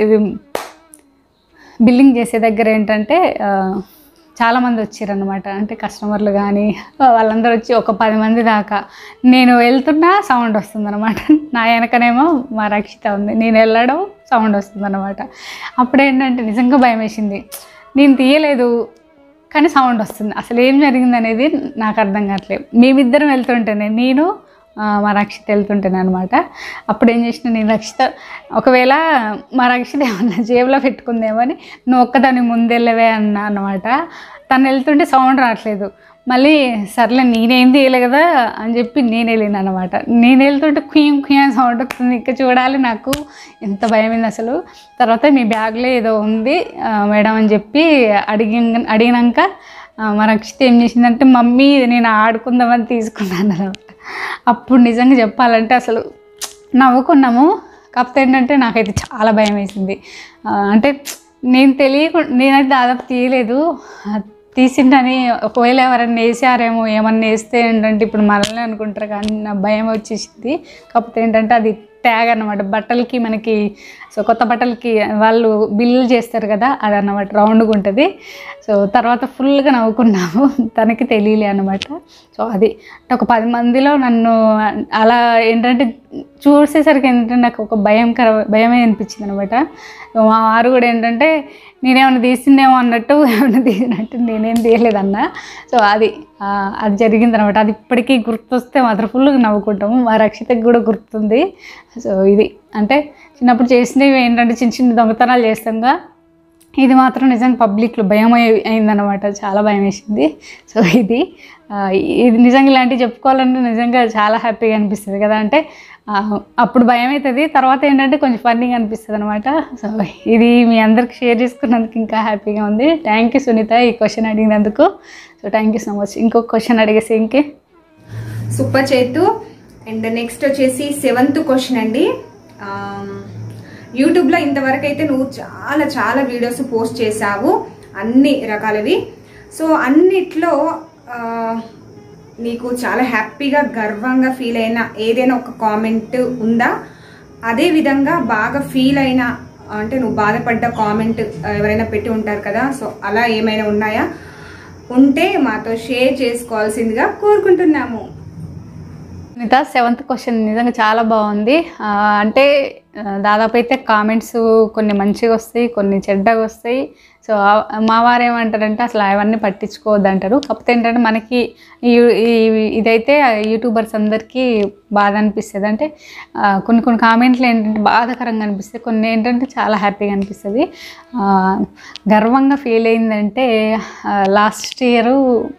బిల్లింగ్ చేసే దగ్గర ఏంటంటే ఆ, చాలామంది వచ్చారనమాట అంటే కస్టమర్లు కానీ వాళ్ళందరూ వచ్చి ఒక పది మంది దాకా నేను వెళ్తున్నా సౌండ్ వస్తుంది అనమాట నా వెనకనేమో మా రక్షిత ఉంది నేను వెళ్ళడం సౌండ్ వస్తుంది అనమాట అప్పుడు ఏంటంటే నిజంగా భయం వేసింది నేను తీయలేదు కానీ సౌండ్ వస్తుంది అసలు ఏం జరిగింది అనేది నాకు అర్థం కావట్లేదు మేమిద్దరం వెళ్తుంటేనే నేను ఆ, మా రక్షిత వెళ్తుంటేనే అనమాట అప్పుడు ఏం చేసిన నేను రక్షిత ఒకవేళ మా రక్షిత ఏమన్నా జేబులో పెట్టుకుందేమో అని నువ్వు ఒక్కదాని ముందెళ్ళవే అన్నా అనమాట తను వెళ్తుంటే సౌండ్ రావట్లేదు మళ్ళీ సర్లే నేనేం తీయలే కదా అని చెప్పి నేను వెళ్ళిన అనమాట నేను వెళ్తుంటే కుయ్యం కుయ్యం సౌండ్ వస్తుంది ఇంకా చూడాలి నాకు ఎంత భయమైంది అసలు తర్వాత మీ బ్యాగ్లో ఏదో ఉంది ఆ, మేడం అని చెప్పి అడిగి అడిగినాక ఆ, మా రక్షిత ఏం చేసిందంటే మమ్మీ ఇది నేను ఆడుకుందామని తీసుకున్నాను అనమాట అప్పుడు నిజంగా చెప్పాలంటే అసలు నవ్వుకున్నాము కాకపోతే ఏంటంటే నాకైతే చాలా భయం వేసింది ఆ, అంటే నేను తెలియకుండా నేనైతే దాదాపు తీయలేదు ఆ, తీసిండని ఒకవేళ ఎవరైనా వేసారేమో ఏమన్నా వేస్తే ఏంటంటే ఇప్పుడు మనల్ని అనుకుంటారు కానీ నా భయం వచ్చేసింది కాకపోతే ఏంటంటే అది ట్యాగ్ అన్నమాట బట్టలకి మనకి సో కొత్త బట్టలకి వాళ్ళు బిల్లు చేస్తారు కదా అది అన్నమాట రౌండ్గా ఉంటుంది సో తర్వాత ఫుల్గా నవ్వుకున్నాము తనకి తెలియలే అనమాట సో అది అంటే ఒక పది మందిలో నన్ను అలా ఏంటంటే చూసేసరికి ఏంటంటే నాకు ఒక భయంకర భయమే అనిపించింది అనమాట మా వారు కూడా ఏంటంటే నేనేమైనా తీసిందేమో అన్నట్టు ఏమైనా తీసినట్టు నేనేం తీయలేదన్న సో అది ఆ, అది జరిగింది అనమాట అది ఇప్పటికీ గుర్తొస్తే మాత్రం ఫుల్గా నవ్వుకుంటాము మా రక్షితకి కూడా గుర్తుంది సో ఇది అంటే చిన్నప్పుడు చేసినవి ఏంటంటే చిన్న చిన్న దొంగతనాలు చేస్తాంగా ఇది మాత్రం నిజంగా పబ్లిక్లో భయం అయి- అయిందనమాట చాలా భయం వేసింది సో ఇది ఆ, ఇది నిజంగా ఇలాంటివి చెప్పుకోవాలంటే నిజంగా చాలా హ్యాపీగా అనిపిస్తుంది కదా అంటే ఆ, అప్పుడు భయం అవుతుంది తర్వాత ఏంటంటే కొంచెం ఫన్నీగా అనిపిస్తుంది అనమాట సో ఇది మీ అందరికి షేర్ చేసుకున్నందుకు ఇంకా హ్యాపీగా ఉంది థ్యాంక్ యూ సునీత ఈ క్వశ్చన్ అడిగినందుకు so thank you so much ఇంకొక క్వశ్చన్ అడిగేసి ఇంకే సూపర్ చేతు అండ్ నెక్స్ట్ వచ్చేసి సెవెంత్ క్వశ్చన్ అండి ఆమ్, యూట్యూబ్లో ఇంతవరకు అయితే నువ్వు చాలా చాలా వీడియోస్ పోస్ట్ చేసావు అన్ని రకాలవి సో అన్నిట్లో ఆ, నీకు చాలా హ్యాపీగా గర్వంగా ఫీల్ అయిన ఏదైనా ఒక కామెంట్ ఉందా అదే విధంగా బాగా ఫీల్ అయిన అంటే నువ్వు బాధపడ్డ కామెంట్ ఎవరైనా పెట్టి ఉంటారు కదా సో అలా ఏమైనా ఉన్నాయా ఉంటే మాతో షేర్ చేసుకోవాల్సిందిగా కోరుకుంటున్నాము సునీత సెవెంత్ క్వశ్చన్ నిజంగా చాలా బాగుంది ఆ, అంటే ఆ, దాదాపు అయితే కామెంట్స్ కొన్ని మంచిగా వస్తాయి కొన్ని చెడ్డగా వస్తాయి సో ఆ- మా వారు ఏమంటారంటే అసలు అవన్నీ పట్టించుకోవద్దు అంటారు కాకపోతే ఏంటంటే మనకి ఈ ఈ- ఇదైతే యూట్యూబర్స్ అందరికీ బాధ అనిపిస్తుంది అంటే ఆ, కొన్ని కొన్ని కామెంట్లు ఏంటంటే బాధాకరంగా అనిపిస్తాయి కొన్ని ఏంటంటే చాలా హ్యాపీగా అనిపిస్తుంది ఆ, గర్వంగా ఫీల్ అయిందంటే లాస్ట్ ఇయర్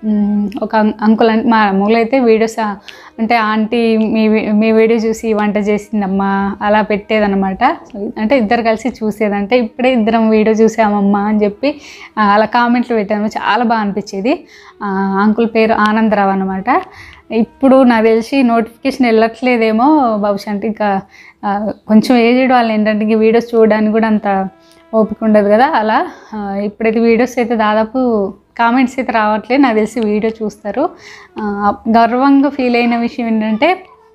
ఒక అంకుల్ మా మామూలుగా అయితే వీడియోస్ అంటే ఆంటీ మీ వి- మీ వీడియో చూసి వంట చేసిందమ్మా అలా పెట్టేదన్నమాట సో అంటే ఇద్దరు కలిసి చూసేదంటే ఇప్పుడే ఇద్దరం వీడియో చూసామమ్మా అని చెప్పి ఆ, అలా కామెంట్లు పెట్టాము చాలా బాగా అనిపించేది ఆ, అంకుల్ పేరు ఆనందరావు అనమాట ఇప్పుడు నాకు తెలిసి నోటిఫికేషన్ వెళ్ళట్లేదేమో బహుశా అంటే ఇంకా ఆ, కొంచెం ఏజ్డ్ వాళ్ళు ఏంటంటే ఇంక వీడియోస్ చూడడానికి కూడా అంత ఓపిక ఉండదు కదా అలా ఆ, ఇప్పుడైతే వీడియోస్ అయితే దాదాపు కామెంట్స్ అయితే రావట్లేదు నాకు తెలిసి వీడియో చూస్తారు ఆ, గర్వంగా ఫీల్ అయిన విషయం ఏంటంటే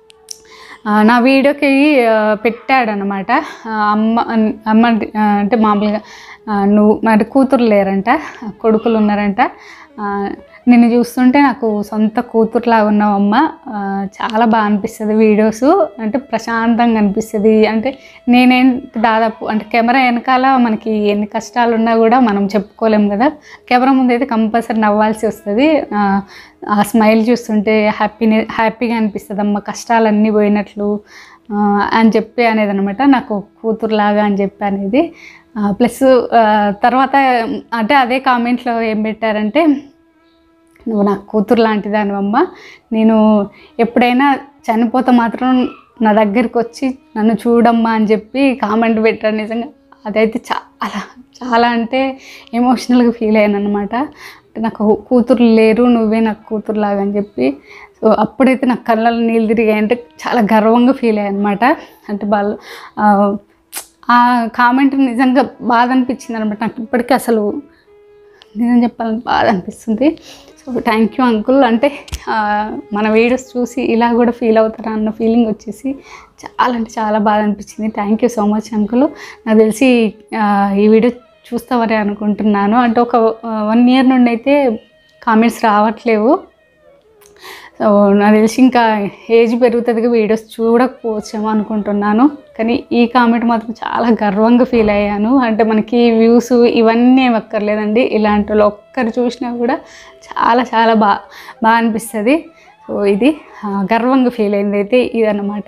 ఆ, నా వీడియోకి ఆ, పెట్టాడనమాట ఆ, అమ్మ అమ్మ ఆ, అంటే మామూలుగా ఆ, నువ్వు మరి కూతురు లేరంట కొడుకులు ఉన్నారంట ఆ, నిన్ను చూస్తుంటే నాకు సొంత కూతురులాగా ఉన్నావు అమ్మ ఆ, చాలా బాగా అనిపిస్తుంది వీడియోస్ అంటే ప్రశాంతంగా అనిపిస్తుంది అంటే నేనేంటి దాదాపు అంటే కెమెరా వెనకాల మనకి ఎన్ని కష్టాలు ఉన్నా కూడా మనం చెప్పుకోలేం కదా కెమెరా ముందు అయితే కంపల్సరీ నవ్వాల్సి వస్తుంది ఆ, ఆ స్మైల్ చూస్తుంటే హ్యాపీనే హ్యాపీగా అనిపిస్తుంది అమ్మ కష్టాలన్నీ పోయినట్లు ఆ, అని చెప్పి అనేది అనమాట నాకు కూతురులాగా అని చెప్పి అనేది ప్లస్ తర్వాత అంటే అదే కామెంట్లో ఏం పెట్టారంటే నువ్వు నా కూతురు లాంటిదాను అమ్మ నేను ఎప్పుడైనా చనిపోతే మాత్రం నా దగ్గరికి వచ్చి నన్ను చూడమ్మా అని చెప్పి కామెంట్ పెట్టాను నిజంగా అదైతే చాలా చాలా అంటే ఎమోషనల్గా ఫీల్ అయ్యాను అనమాట నాకు కూతురు లేరు నువ్వే నాకు కూతురులాగా అని చెప్పి సో అప్పుడైతే నాకు కళ్ళలో నీళ్ళు తిరిగాయి అంటే చాలా గర్వంగా ఫీల్ అయ్యాయి అనమాట అంటే వాళ్ళు ఆ, ఆ కామెంట్ నిజంగా బాధ అనిపించింది అనమాట నాకు ఇప్పటికీ అసలు నిజం చెప్పాలని బాధ అనిపిస్తుంది సో థ్యాంక్ యూ అంకుల్ అంటే ఆ, మన వీడియోస్ చూసి ఇలా కూడా ఫీల్ అవుతారా అన్న ఫీలింగ్ వచ్చేసి చాలా అంటే చాలా బాధ అనిపించింది thank you so much uncle నాకు తెలిసి ఆ, ఈ వీడియో చూస్తామని అనుకుంటున్నాను అంటే ఒక వన్ ఇయర్ నుండి అయితే కామెంట్స్ రావట్లేవు సో నాకు తెలిసి ఇంకా ఏజ్ పెరుగుతుంది వీడియోస్ చూడకపోవచ్చేమో అనుకుంటున్నాను కానీ ఈ కామెంట్ మాత్రం చాలా గర్వంగా ఫీల్ అయ్యాను అంటే మనకి వ్యూస్ ఇవన్నీ ఏం అక్కర్లేదండి ఇలాంటి వాళ్ళు ఒక్కరు చూసినా కూడా చాలా చాలా బా బాగా అనిపిస్తుంది సో ఇది ఆ, గర్వంగా ఫీల్ అయింది అయితే ఇదన్నమాట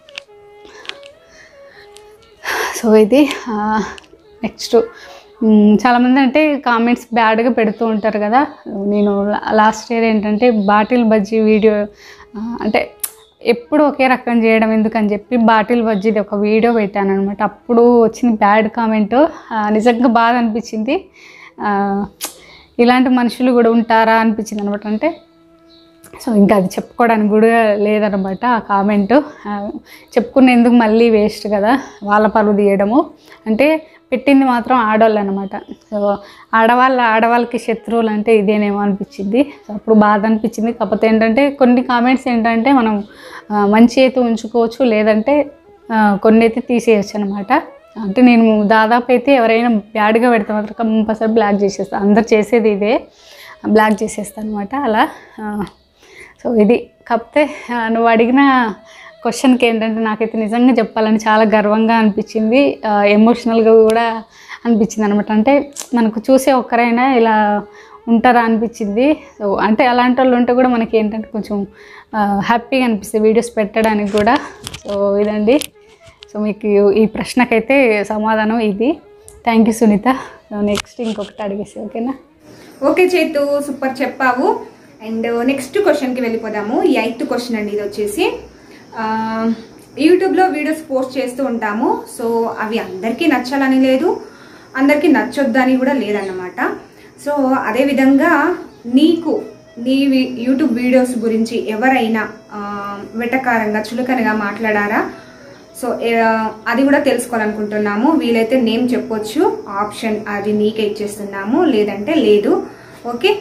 సో ఇది నెక్స్ట్ చాలామంది అంటే కామెంట్స్ బ్యాడ్గా పెడుతూ ఉంటారు కదా నేను లాస్ట్ ఇయర్ ఏంటంటే బాటిల్ బజ్జీ వీడియో ఆ, అంటే ఎప్పుడు ఒకే రకం చేయడం ఎందుకని చెప్పి బాటిల్ బజ్జీది ఒక వీడియో పెట్టాను అనమాట అప్పుడు వచ్చిన బ్యాడ్ కామెంట్ నిజంగా బాధ అనిపించింది ఆ, ఇలాంటి మనుషులు కూడా ఉంటారా అనిపించింది అనమాట అంటే సో ఇంకా అది చెప్పుకోవడానికి కూడా లేదనమాట ఆ కామెంట్ చెప్పుకునేందుకు మళ్ళీ వేస్ట్ కదా వాళ్ళ పరువు తీయడము అంటే పెట్టింది మాత్రం ఆడవాళ్ళు అనమాట సో ఆడవాళ్ళ ఆడవాళ్ళకి శత్రువులు అంటే ఇదేనేమో అనిపించింది సో అప్పుడు బాధ అనిపించింది కాకపోతే ఏంటంటే కొన్ని కామెంట్స్ ఏంటంటే మనం ఆ, మంచి అయితే ఉంచుకోవచ్చు లేదంటే ఆ, కొన్ని అయితే తీసేయచ్చు అనమాట అంటే నేను దాదాపు అయితే ఎవరైనా బ్యాడ్గా పెడితే మాత్రం కంపల్సరీ బ్లాక్ చేసేస్తాను అందరు చేసేది ఇదే బ్లాక్ చేసేస్తాను అనమాట అలా ఆ, సో ఇది కాకపోతే ఆ, నువ్వు అడిగిన క్వశ్చన్కి ఏంటంటే నాకైతే నిజంగా చెప్పాలని చాలా గర్వంగా అనిపించింది ఎమోషనల్గా కూడా అనిపించింది అనమాట అంటే మనకు చూసే ఒక్కరైనా ఇలా ఉంటారా అనిపించింది సో అంటే అలాంటి వాళ్ళు ఉంటే కూడా మనకి ఏంటంటే కొంచెం హ్యాపీగా అనిపిస్తుంది వీడియోస్ పెట్టడానికి కూడా సో ఇదండి సో మీకు ఈ ప్రశ్నకైతే సమాధానం ఇది థ్యాంక్ యూ సునీత నెక్స్ట్ ఇంకొకటి అడిగేసి ఓకేనా ఓకే చేతు సూపర్ చెప్పావు అండ్ నెక్స్ట్ క్వశ్చన్కి వెళ్ళిపోదాము ఈ ఎయిత్ క్వశ్చన్ అండి ఇది వచ్చేసి ఆ, యూట్యూబ్లో వీడియోస్ పోస్ట్ చేస్తూ ఉంటాము సో అవి అందరికీ నచ్చాలని లేదు అందరికీ నచ్చొద్దని కూడా లేదన్నమాట సో అదేవిధంగా నీకు నీ వి- యూట్యూబ్ వీడియోస్ గురించి ఎవరైనా ఆ, వెటకారంగా చులకనగా మాట్లాడారా సో ఏ- అది కూడా తెలుసుకోవాలనుకుంటున్నాము వీలైతే నేమ్ చెప్పొచ్చు ఆప్షన్ అది నీకే ఇచ్చేస్తున్నాము లేదంటే లేదు ఓకే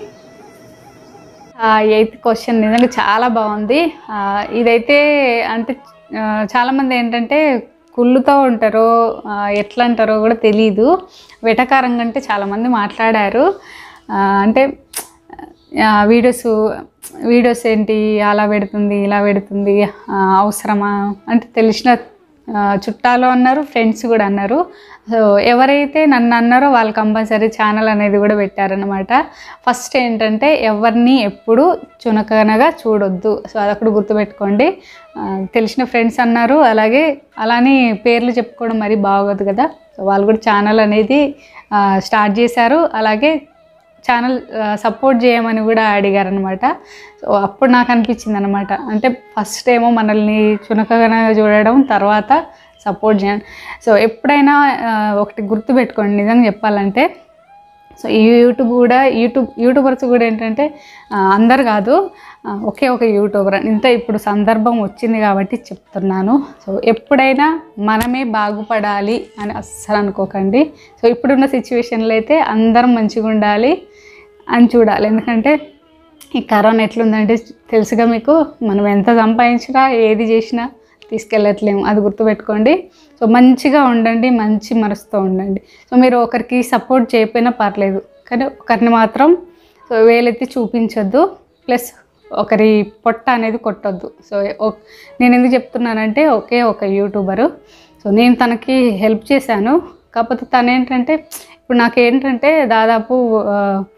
ఎయిత్ క్వశ్చన్ నిజంగా చాలా బాగుంది ఆ, ఇదైతే అంటే ఆ, చాలామంది ఏంటంటే కుళ్ళుతో ఉంటారో ఆ, ఎట్లా అంటారో కూడా తెలీదు వెటకారంగా అంటే చాలామంది మాట్లాడారు ఆ, అంటే ఆ, వీడియోస్ వీడియోస్ ఏంటి అలా పెడుతుంది ఇలా పెడుతుంది ఆ, అవసరమా అంటే తెలిసిన ఆ, చుట్టాలు అన్నారు ఫ్రెండ్స్ కూడా అన్నారు సో ఎవరైతే నన్ను అన్నారో వాళ్ళు కంపల్సరీ ఛానల్ అనేది కూడా పెట్టారనమాట ఫస్ట్ ఏంటంటే ఎవరిని ఎప్పుడు చునకనగా చూడొద్దు సో అదొకటి గుర్తుపెట్టుకోండి ఆ, తెలిసిన ఫ్రెండ్స్ అన్నారు అలాగే అలానే పేర్లు చెప్పుకోవడం మరీ బాగోదు కదా సో వాళ్ళు కూడా ఛానల్ అనేది ఆ, స్టార్ట్ చేశారు అలాగే ఛానల్ సపోర్ట్ చేయమని కూడా అడిగారనమాట సో అప్పుడు నాకు అనిపించింది అనమాట అంటే ఫస్ట్ ఏమో మనల్ని చునకగా చూడడం తర్వాత సపోర్ట్ చేయండి సో ఎప్పుడైనా ఆ, ఒకటి గుర్తుపెట్టుకోండి నిజంగా చెప్పాలంటే సో ఈ యూట్యూబ్ కూడా యూట్యూబ్ యూట్యూబర్స్ కూడా ఏంటంటే ఆ, అందరు కాదు ఆ, ఒకే ఒక యూట్యూబర్ ఇంత ఇప్పుడు సందర్భం వచ్చింది కాబట్టి చెప్తున్నాను సో ఎప్పుడైనా మనమే బాగుపడాలి అని అస్సలు అనుకోకండి సో ఇప్పుడున్న సిచ్యువేషన్లో అయితే అందరం మంచిగా ఉండాలి అని చూడాలి ఎందుకంటే ఈ కరోనా ఎట్లుందంటే తెలుసుగా మీకు మనం ఎంత సంపాదించినా ఏది చేసినా తీసుకెళ్ళట్లేము అది గుర్తుపెట్టుకోండి సో మంచిగా ఉండండి మంచి మనసుతో ఉండండి సో మీరు ఒకరికి సపోర్ట్ చేయకపోయినా పర్లేదు కానీ ఒకరిని మాత్రం సో వేలెత్తి చూపించొద్దు ప్లస్ ఒకరి పొట్ట అనేది కొట్టొద్దు సో ఒ- నేను ఎందుకు చెప్తున్నానంటే ఒకే ఒక యూట్యూబరు సో నేను తనకి హెల్ప్ చేశాను కాకపోతే తను ఏంటంటే ఇప్పుడు నాకు ఏంటంటే దాదాపు ఆ,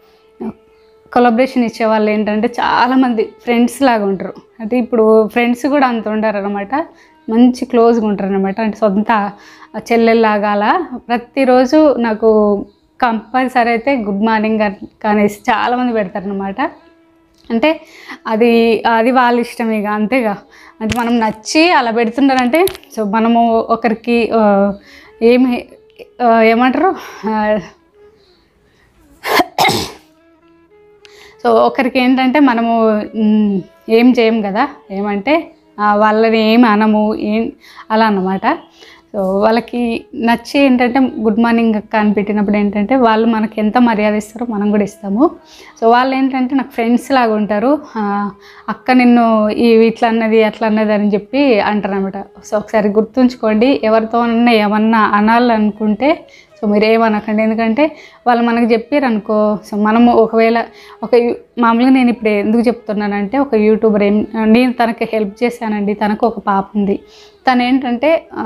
కొలాబరేషన్ ఇచ్చే వాళ్ళు ఏంటంటే చాలామంది ఫ్రెండ్స్ లాగా ఉంటారు అంటే ఇప్పుడు ఫ్రెండ్స్ కూడా అంత ఉండరు అనమాట మంచి క్లోజ్గా ఉంటారు అనమాట అంటే సొంత చెల్లెల్లాగా అలా ప్రతిరోజు నాకు కంపల్సరీ అయితే గుడ్ మార్నింగ్ అనేసి చాలామంది పెడతారనమాట అంటే అది అది వాళ్ళ ఇష్టం ఇక అంతేగా అంటే మనం నచ్చి అలా పెడుతున్నారంటే సో మనము ఒకరికి ఆ, ఏమి ఆ, ఏమంటారు ఆ, సో ఒకరికి ఏంటంటే మనము మ్, ఏం చేయం కదా ఏమంటే ఆ, వాళ్ళని ఏం అనము ఏం అలా అన్నమాట సో వాళ్ళకి నచ్చి ఏంటంటే గుడ్ మార్నింగ్ అక్క అని పెట్టినప్పుడు ఏంటంటే వాళ్ళు మనకి ఎంత మర్యాద ఇస్తారో మనం కూడా ఇస్తాము సో వాళ్ళు ఏంటంటే నాకు ఫ్రెండ్స్ లాగా ఉంటారు ఆ, అక్క నిన్ను ఈ ఇట్లా అన్నది అట్లా అన్నది అని చెప్పి అంటారు అనమాట సో ఒకసారి గుర్తుంచుకోండి ఎవరితోనన్నా ఏమన్నా అనాలనుకుంటే సో మీరు ఏమనకండి ఎందుకంటే వాళ్ళు మనకు చెప్పారు అనుకో సో మనము ఒకవేళ ఒక యూ- మామూలుగా నేను ఇప్పుడు ఎందుకు చెప్తున్నానంటే ఒక యూట్యూబర్ ఏం నేను తనకి హెల్ప్ చేశానండి తనకు ఒక పాప ఉంది తను ఏంటంటే ఆ,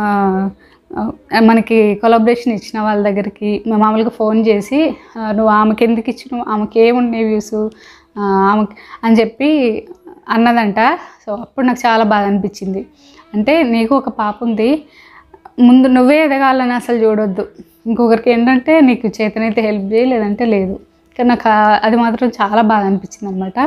ఆ, మనకి కొలాబరేషన్ ఇచ్చిన వాళ్ళ దగ్గరికి మా మామూలుగా ఫోన్ చేసి ఆ, నువ్వు ఆమెకి ఎందుకు ఇచ్చినావు ఆమెకి ఏమున్నాయి వ్యూస్ ఆమెకి అని చెప్పి అన్నదంట సో అప్పుడు నాకు చాలా బాగా అనిపించింది అంటే నీకు ఒక పాప ఉంది ముందు నువ్వే ఎదగాలని అసలు చూడొద్దు ఇంకొకరికి ఏంటంటే నీకు చేతనైతే హెల్ప్ చేయి లేదంటే లేదు కానీ నాకు ఆ- అది మాత్రం చాలా బాగా అనిపించింది అనమాట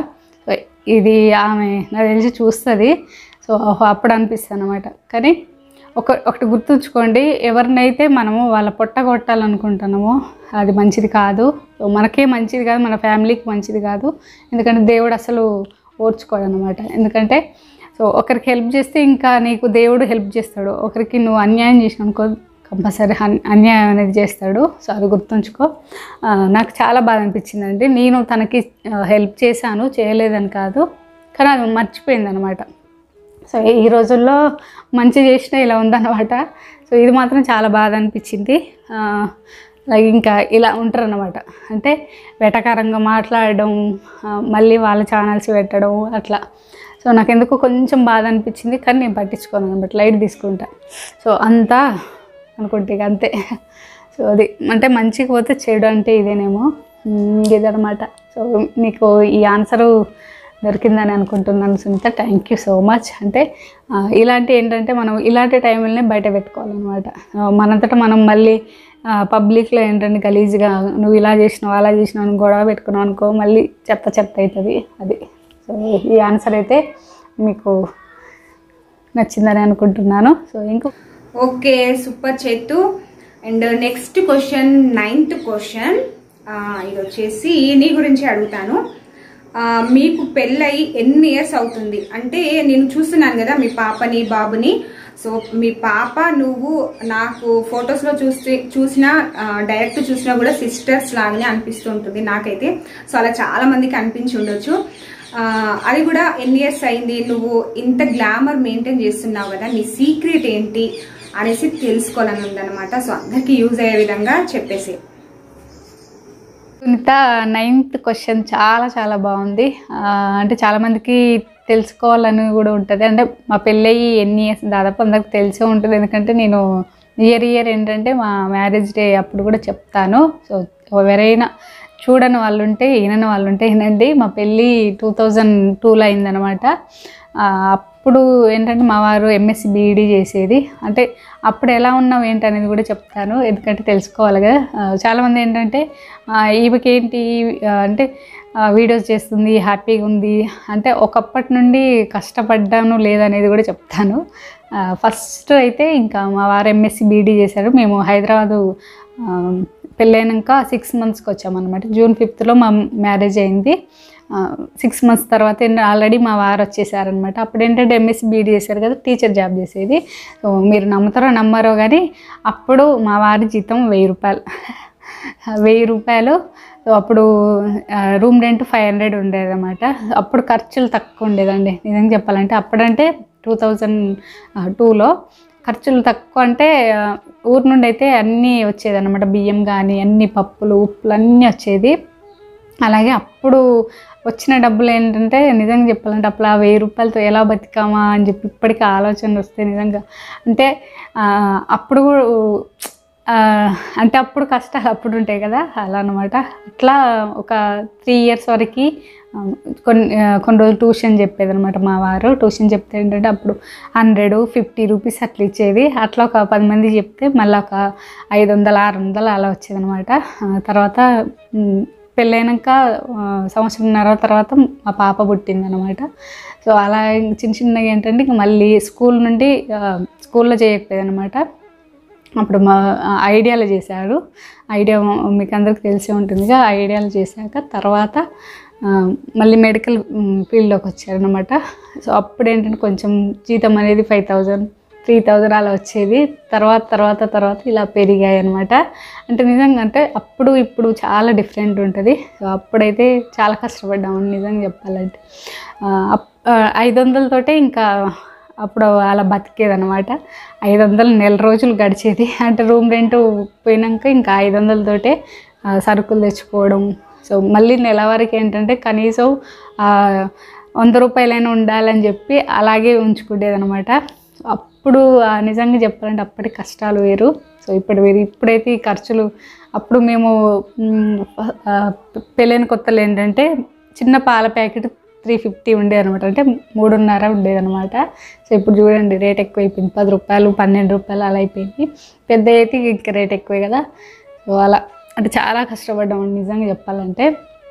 ఇది ఆమె నాకు తెలిసి చూస్తుంది సో అప్పుడు అనిపిస్తుంది అనమాట కానీ ఒక ఒకటి గుర్తుంచుకోండి ఎవరినైతే మనము వాళ్ళ పొట్ట కొట్టాలనుకుంటున్నామో అది మంచిది కాదు సో మనకే మంచిది కాదు మన ఫ్యామిలీకి మంచిది కాదు ఎందుకంటే దేవుడు అసలు ఓర్చుకోడు అనమాట ఎందుకంటే సో ఒకరికి హెల్ప్ చేస్తే ఇంకా నీకు దేవుడు హెల్ప్ చేస్తాడు ఒకరికి నువ్వు అన్యాయం చేసిన అనుకో కంపల్సరీ అన్- అన్యాయం అనేది చేస్తాడు సో అది గుర్తుంచుకో ఆ, నాకు చాలా బాధ అనిపించిందండి నేను తనకి హెల్ప్ చేశాను చేయలేదని కాదు కానీ అది మర్చిపోయింది అనమాట సో ఈ రోజుల్లో మంచి చేసిన ఇలా ఉందన్నమాట సో ఇది మాత్రం చాలా బాధ అనిపించింది ఆ, లైక్ ఇంకా ఇలా ఉంటారు అనమాట అంటే వెటకారంగా మాట్లాడడం ఆ, మళ్ళీ వాళ్ళ ఛానల్స్ పెట్టడం అట్లా సో నాకు ఎందుకో కొంచెం బాధ అనిపించింది కానీ నేను పట్టించుకోను అనమాట లైట్ తీసుకుంటా సో అంతా అనుకుంటే ఇక అంతే సో అది అంటే మంచిగా పోతే చెడు అంటే ఇదేనేమో మ్, ఇదనమాట సో నీకు ఈ ఆన్సరు దొరికిందని అనుకుంటున్నాను Sunitha thank you so much అంటే ఆ, ఇలాంటి ఏంటంటే మనం ఇలాంటి టైంలోనే బయట పెట్టుకోవాలన్నమాట ఆ, మనంతటా మనం మళ్ళీ పబ్లిక్లో ఏంటంటే గలీజ్గా నువ్వు ఇలా చేసినావు అలా చేసినావు అని గొడవ పెట్టుకున్నావు అనుకో మళ్ళీ చెత్త చెత్త అవుతుంది అది సో ఈ ఆన్సర్ అయితే మీకు నచ్చిందని అనుకుంటున్నాను సో ఇంకో okay super Chaitu and next question ninth question ఇది వచ్చేసి నీ గురించి అడుగుతాను ఆ, మీకు పెళ్ళయి ఎన్ని ఇయర్స్ అవుతుంది అంటే నేను చూస్తున్నాను కదా మీ పాపని బాబుని సో మీ పాప నువ్వు నాకు ఫొటోస్ లో చూసి చూసినా డైరెక్ట్ చూసినా కూడా సిస్టర్స్ లాగానే అనిపిస్తూ ఉంటుంది నాకైతే సో అలా చాలా మందికి అనిపించి ఉండొచ్చు ఆ, అది కూడా ఎన్ని ఇయర్స్ అయింది నువ్వు ఇంత గ్లామర్ మెయింటైన్ చేస్తున్నావు కదా నీ సీక్రెట్ ఏంటి అనేసి తెలుసుకోవాలని ఉందన్నమాట సో అందరికీ యూజ్ అయ్యే విధంగా చెప్పేసి సునీత నైన్త్ క్వశ్చన్ చాలా చాలా బాగుంది ఆ, అంటే చాలామందికి తెలుసుకోవాలని కూడా ఉంటుంది అంటే మా పెళ్ళయి ఎన్ని ఇయర్స్ దాదాపు అందరికి తెలిసే ఉంటుంది ఎందుకంటే నేను ఇయర్ ఇయర్ ఏంటంటే మా మ్యారేజ్ డే అప్పుడు కూడా చెప్తాను సో ఎవరైనా చూడని వాళ్ళు ఉంటే వినని వాళ్ళు ఉంటే వినండి మా పెళ్ళి టూ థౌజండ్ టూలో అయిందనమాట ఆ, అప్పుడు ఏంటంటే మా వారు ఎంఎస్సి బీఈడీ చేసేది అంటే అప్పుడు ఎలా ఉన్నావు ఏంటి అనేది కూడా చెప్తాను ఎందుకంటే తెలుసుకోవాలి కదా ఆ, చాలామంది ఏంటంటే ఆ, ఈమెకి ఏంటి ఆ, అంటే ఆ, వీడియోస్ చేస్తుంది హ్యాపీగా ఉంది అంటే ఒకప్పటి నుండి కష్టపడ్డాను లేదనేది కూడా చెప్తాను ఆ, ఫస్ట్ అయితే ఇంకా మా వారు ఎంఎస్సి బీఈడీ చేశారు మేము హైదరాబాదు ఆ, పెళ్ళైనాక సిక్స్ మంత్స్కి వచ్చామన్నమాట జూన్ ఫిఫ్త్లో మా మ్యారేజ్ అయింది సిక్స్ మంత్స్ తర్వాత ఆల్రెడీ మా వారు వచ్చేసారనమాట అప్పుడు ఏంటంటే ఎంఎస్సి బీడీ చేశారు కదా టీచర్ జాబ్ చేసేది సో మీరు నమ్ముతారో నమ్మరో కానీ అప్పుడు మా వారి జీతం వెయ్యి రూపాయలు వెయ్యి రూపాయలు సో అప్పుడు రూమ్ రెంట్ ఫైవ్ హండ్రెడ్ ఉండేదన్నమాట అప్పుడు ఖర్చులు తక్కువ ఉండేదండి నిజంగా చెప్పాలంటే అప్పుడంటే టూ థౌజండ్ టూలో ఖర్చులు తక్కువ అంటే ఆ, ఊరు నుండి అయితే అన్నీ వచ్చేదన్నమాట బియ్యం కానీ అన్ని పప్పులు ఉప్పులు అన్నీ వచ్చేది అలాగే అప్పుడు వచ్చిన డబ్బులు ఏంటంటే నిజంగా చెప్పాలంటే అప్పుడు ఆ వెయ్యి రూపాయలతో ఎలా బతికామా అని చెప్పి ఇప్పటికీ ఆలోచనలు వస్తాయి నిజంగా అంటే ఆ, అప్పుడు కూడా, ఆ, అంటే అప్పుడు కష్టాలు అప్పుడు ఉంటాయి కదా అలా అనమాట అట్లా ఒక త్రీ ఇయర్స్ వరకు ఆ, కొన్ని ఆ, కొన్ని రోజులు ట్యూషన్ చెప్పేది అనమాట మా వారు ట్యూషన్ చెప్తే ఏంటంటే అప్పుడు హండ్రెడ్ ఫిఫ్టీ రూపీస్ అట్లా ఇచ్చేది అట్లా ఒక పది మంది చెప్తే మళ్ళీ ఒక ఐదు వందలు ఆరు వందలు అలా వచ్చేది అనమాట తర్వాత ఉమ్, పెళ్ళైనాక ఆ, సంవత్సరంన్నర తర్వాత మా పాప పుట్టింది అనమాట సో అలా చిన్న చిన్నగా ఏంటంటే ఇంక మళ్ళీ స్కూల్ నుండి ఆ, స్కూల్లో చేయకపోయేది అనమాట అప్పుడు మా ఐడియాలో చేశారు ఐడియా మీకు అందరికి తెలిసే ఉంటుందిగా ఐడియాలో చేశాక తర్వాత ఆ, మళ్ళీ మెడికల్ ఫీల్డ్లోకి వచ్చారనమాట సో అప్పుడు ఏంటంటే కొంచెం జీతం అనేది ఫైవ్ థౌజండ్ త్రీ థౌజండ్ అలా వచ్చేది తర్వాత తర్వాత తర్వాత ఇలా పెరిగాయి అనమాట అంటే నిజంగా అంటే అప్పుడు ఇప్పుడు చాలా డిఫరెంట్ ఉంటుంది సో అప్పుడైతే చాలా కష్టపడ్డాము నిజంగా చెప్పాలంటే ఆ, అప్- ఆ, ఐదు వందలతోటే ఇంకా అప్పుడు అలా బతికేదనమాట ఐదు వందలు నెల రోజులు గడిచేది అంటే రూమ్ రెంట్ పోయినాక ఇంకా ఐదు వందలతోటే ఆ, సరుకులు తెచ్చుకోవడం సో మళ్ళీ నెలవారికి ఏంటంటే కనీసం ఆ, వంద రూపాయలైనా ఉండాలని చెప్పి అలాగే ఉంచుకునేదనమాట అప్పుడు ఆ, నిజంగా చెప్పాలంటే అప్పటి కష్టాలు వేరు సో ఇప్పుడు వేరు ఇప్పుడైతే ఈ ఖర్చులు అప్పుడు మేము మ్, ఆ, పెళ్ళైన కొత్తలో ఏంటంటే చిన్న పాల ప్యాకెట్ త్రీ ఫిఫ్టీ ఉండేది అనమాట అంటే మూడున్నర ఉండేది అనమాట సో ఇప్పుడు చూడండి రేట్ ఎక్కువైపోయింది పది రూపాయలు పన్నెండు రూపాయలు అలా అయిపోయింది పెద్ద అయితే ఇంకా రేట్ ఎక్కువే కదా సో అలా అంటే చాలా కష్టపడ్డాము నిజంగా చెప్పాలంటే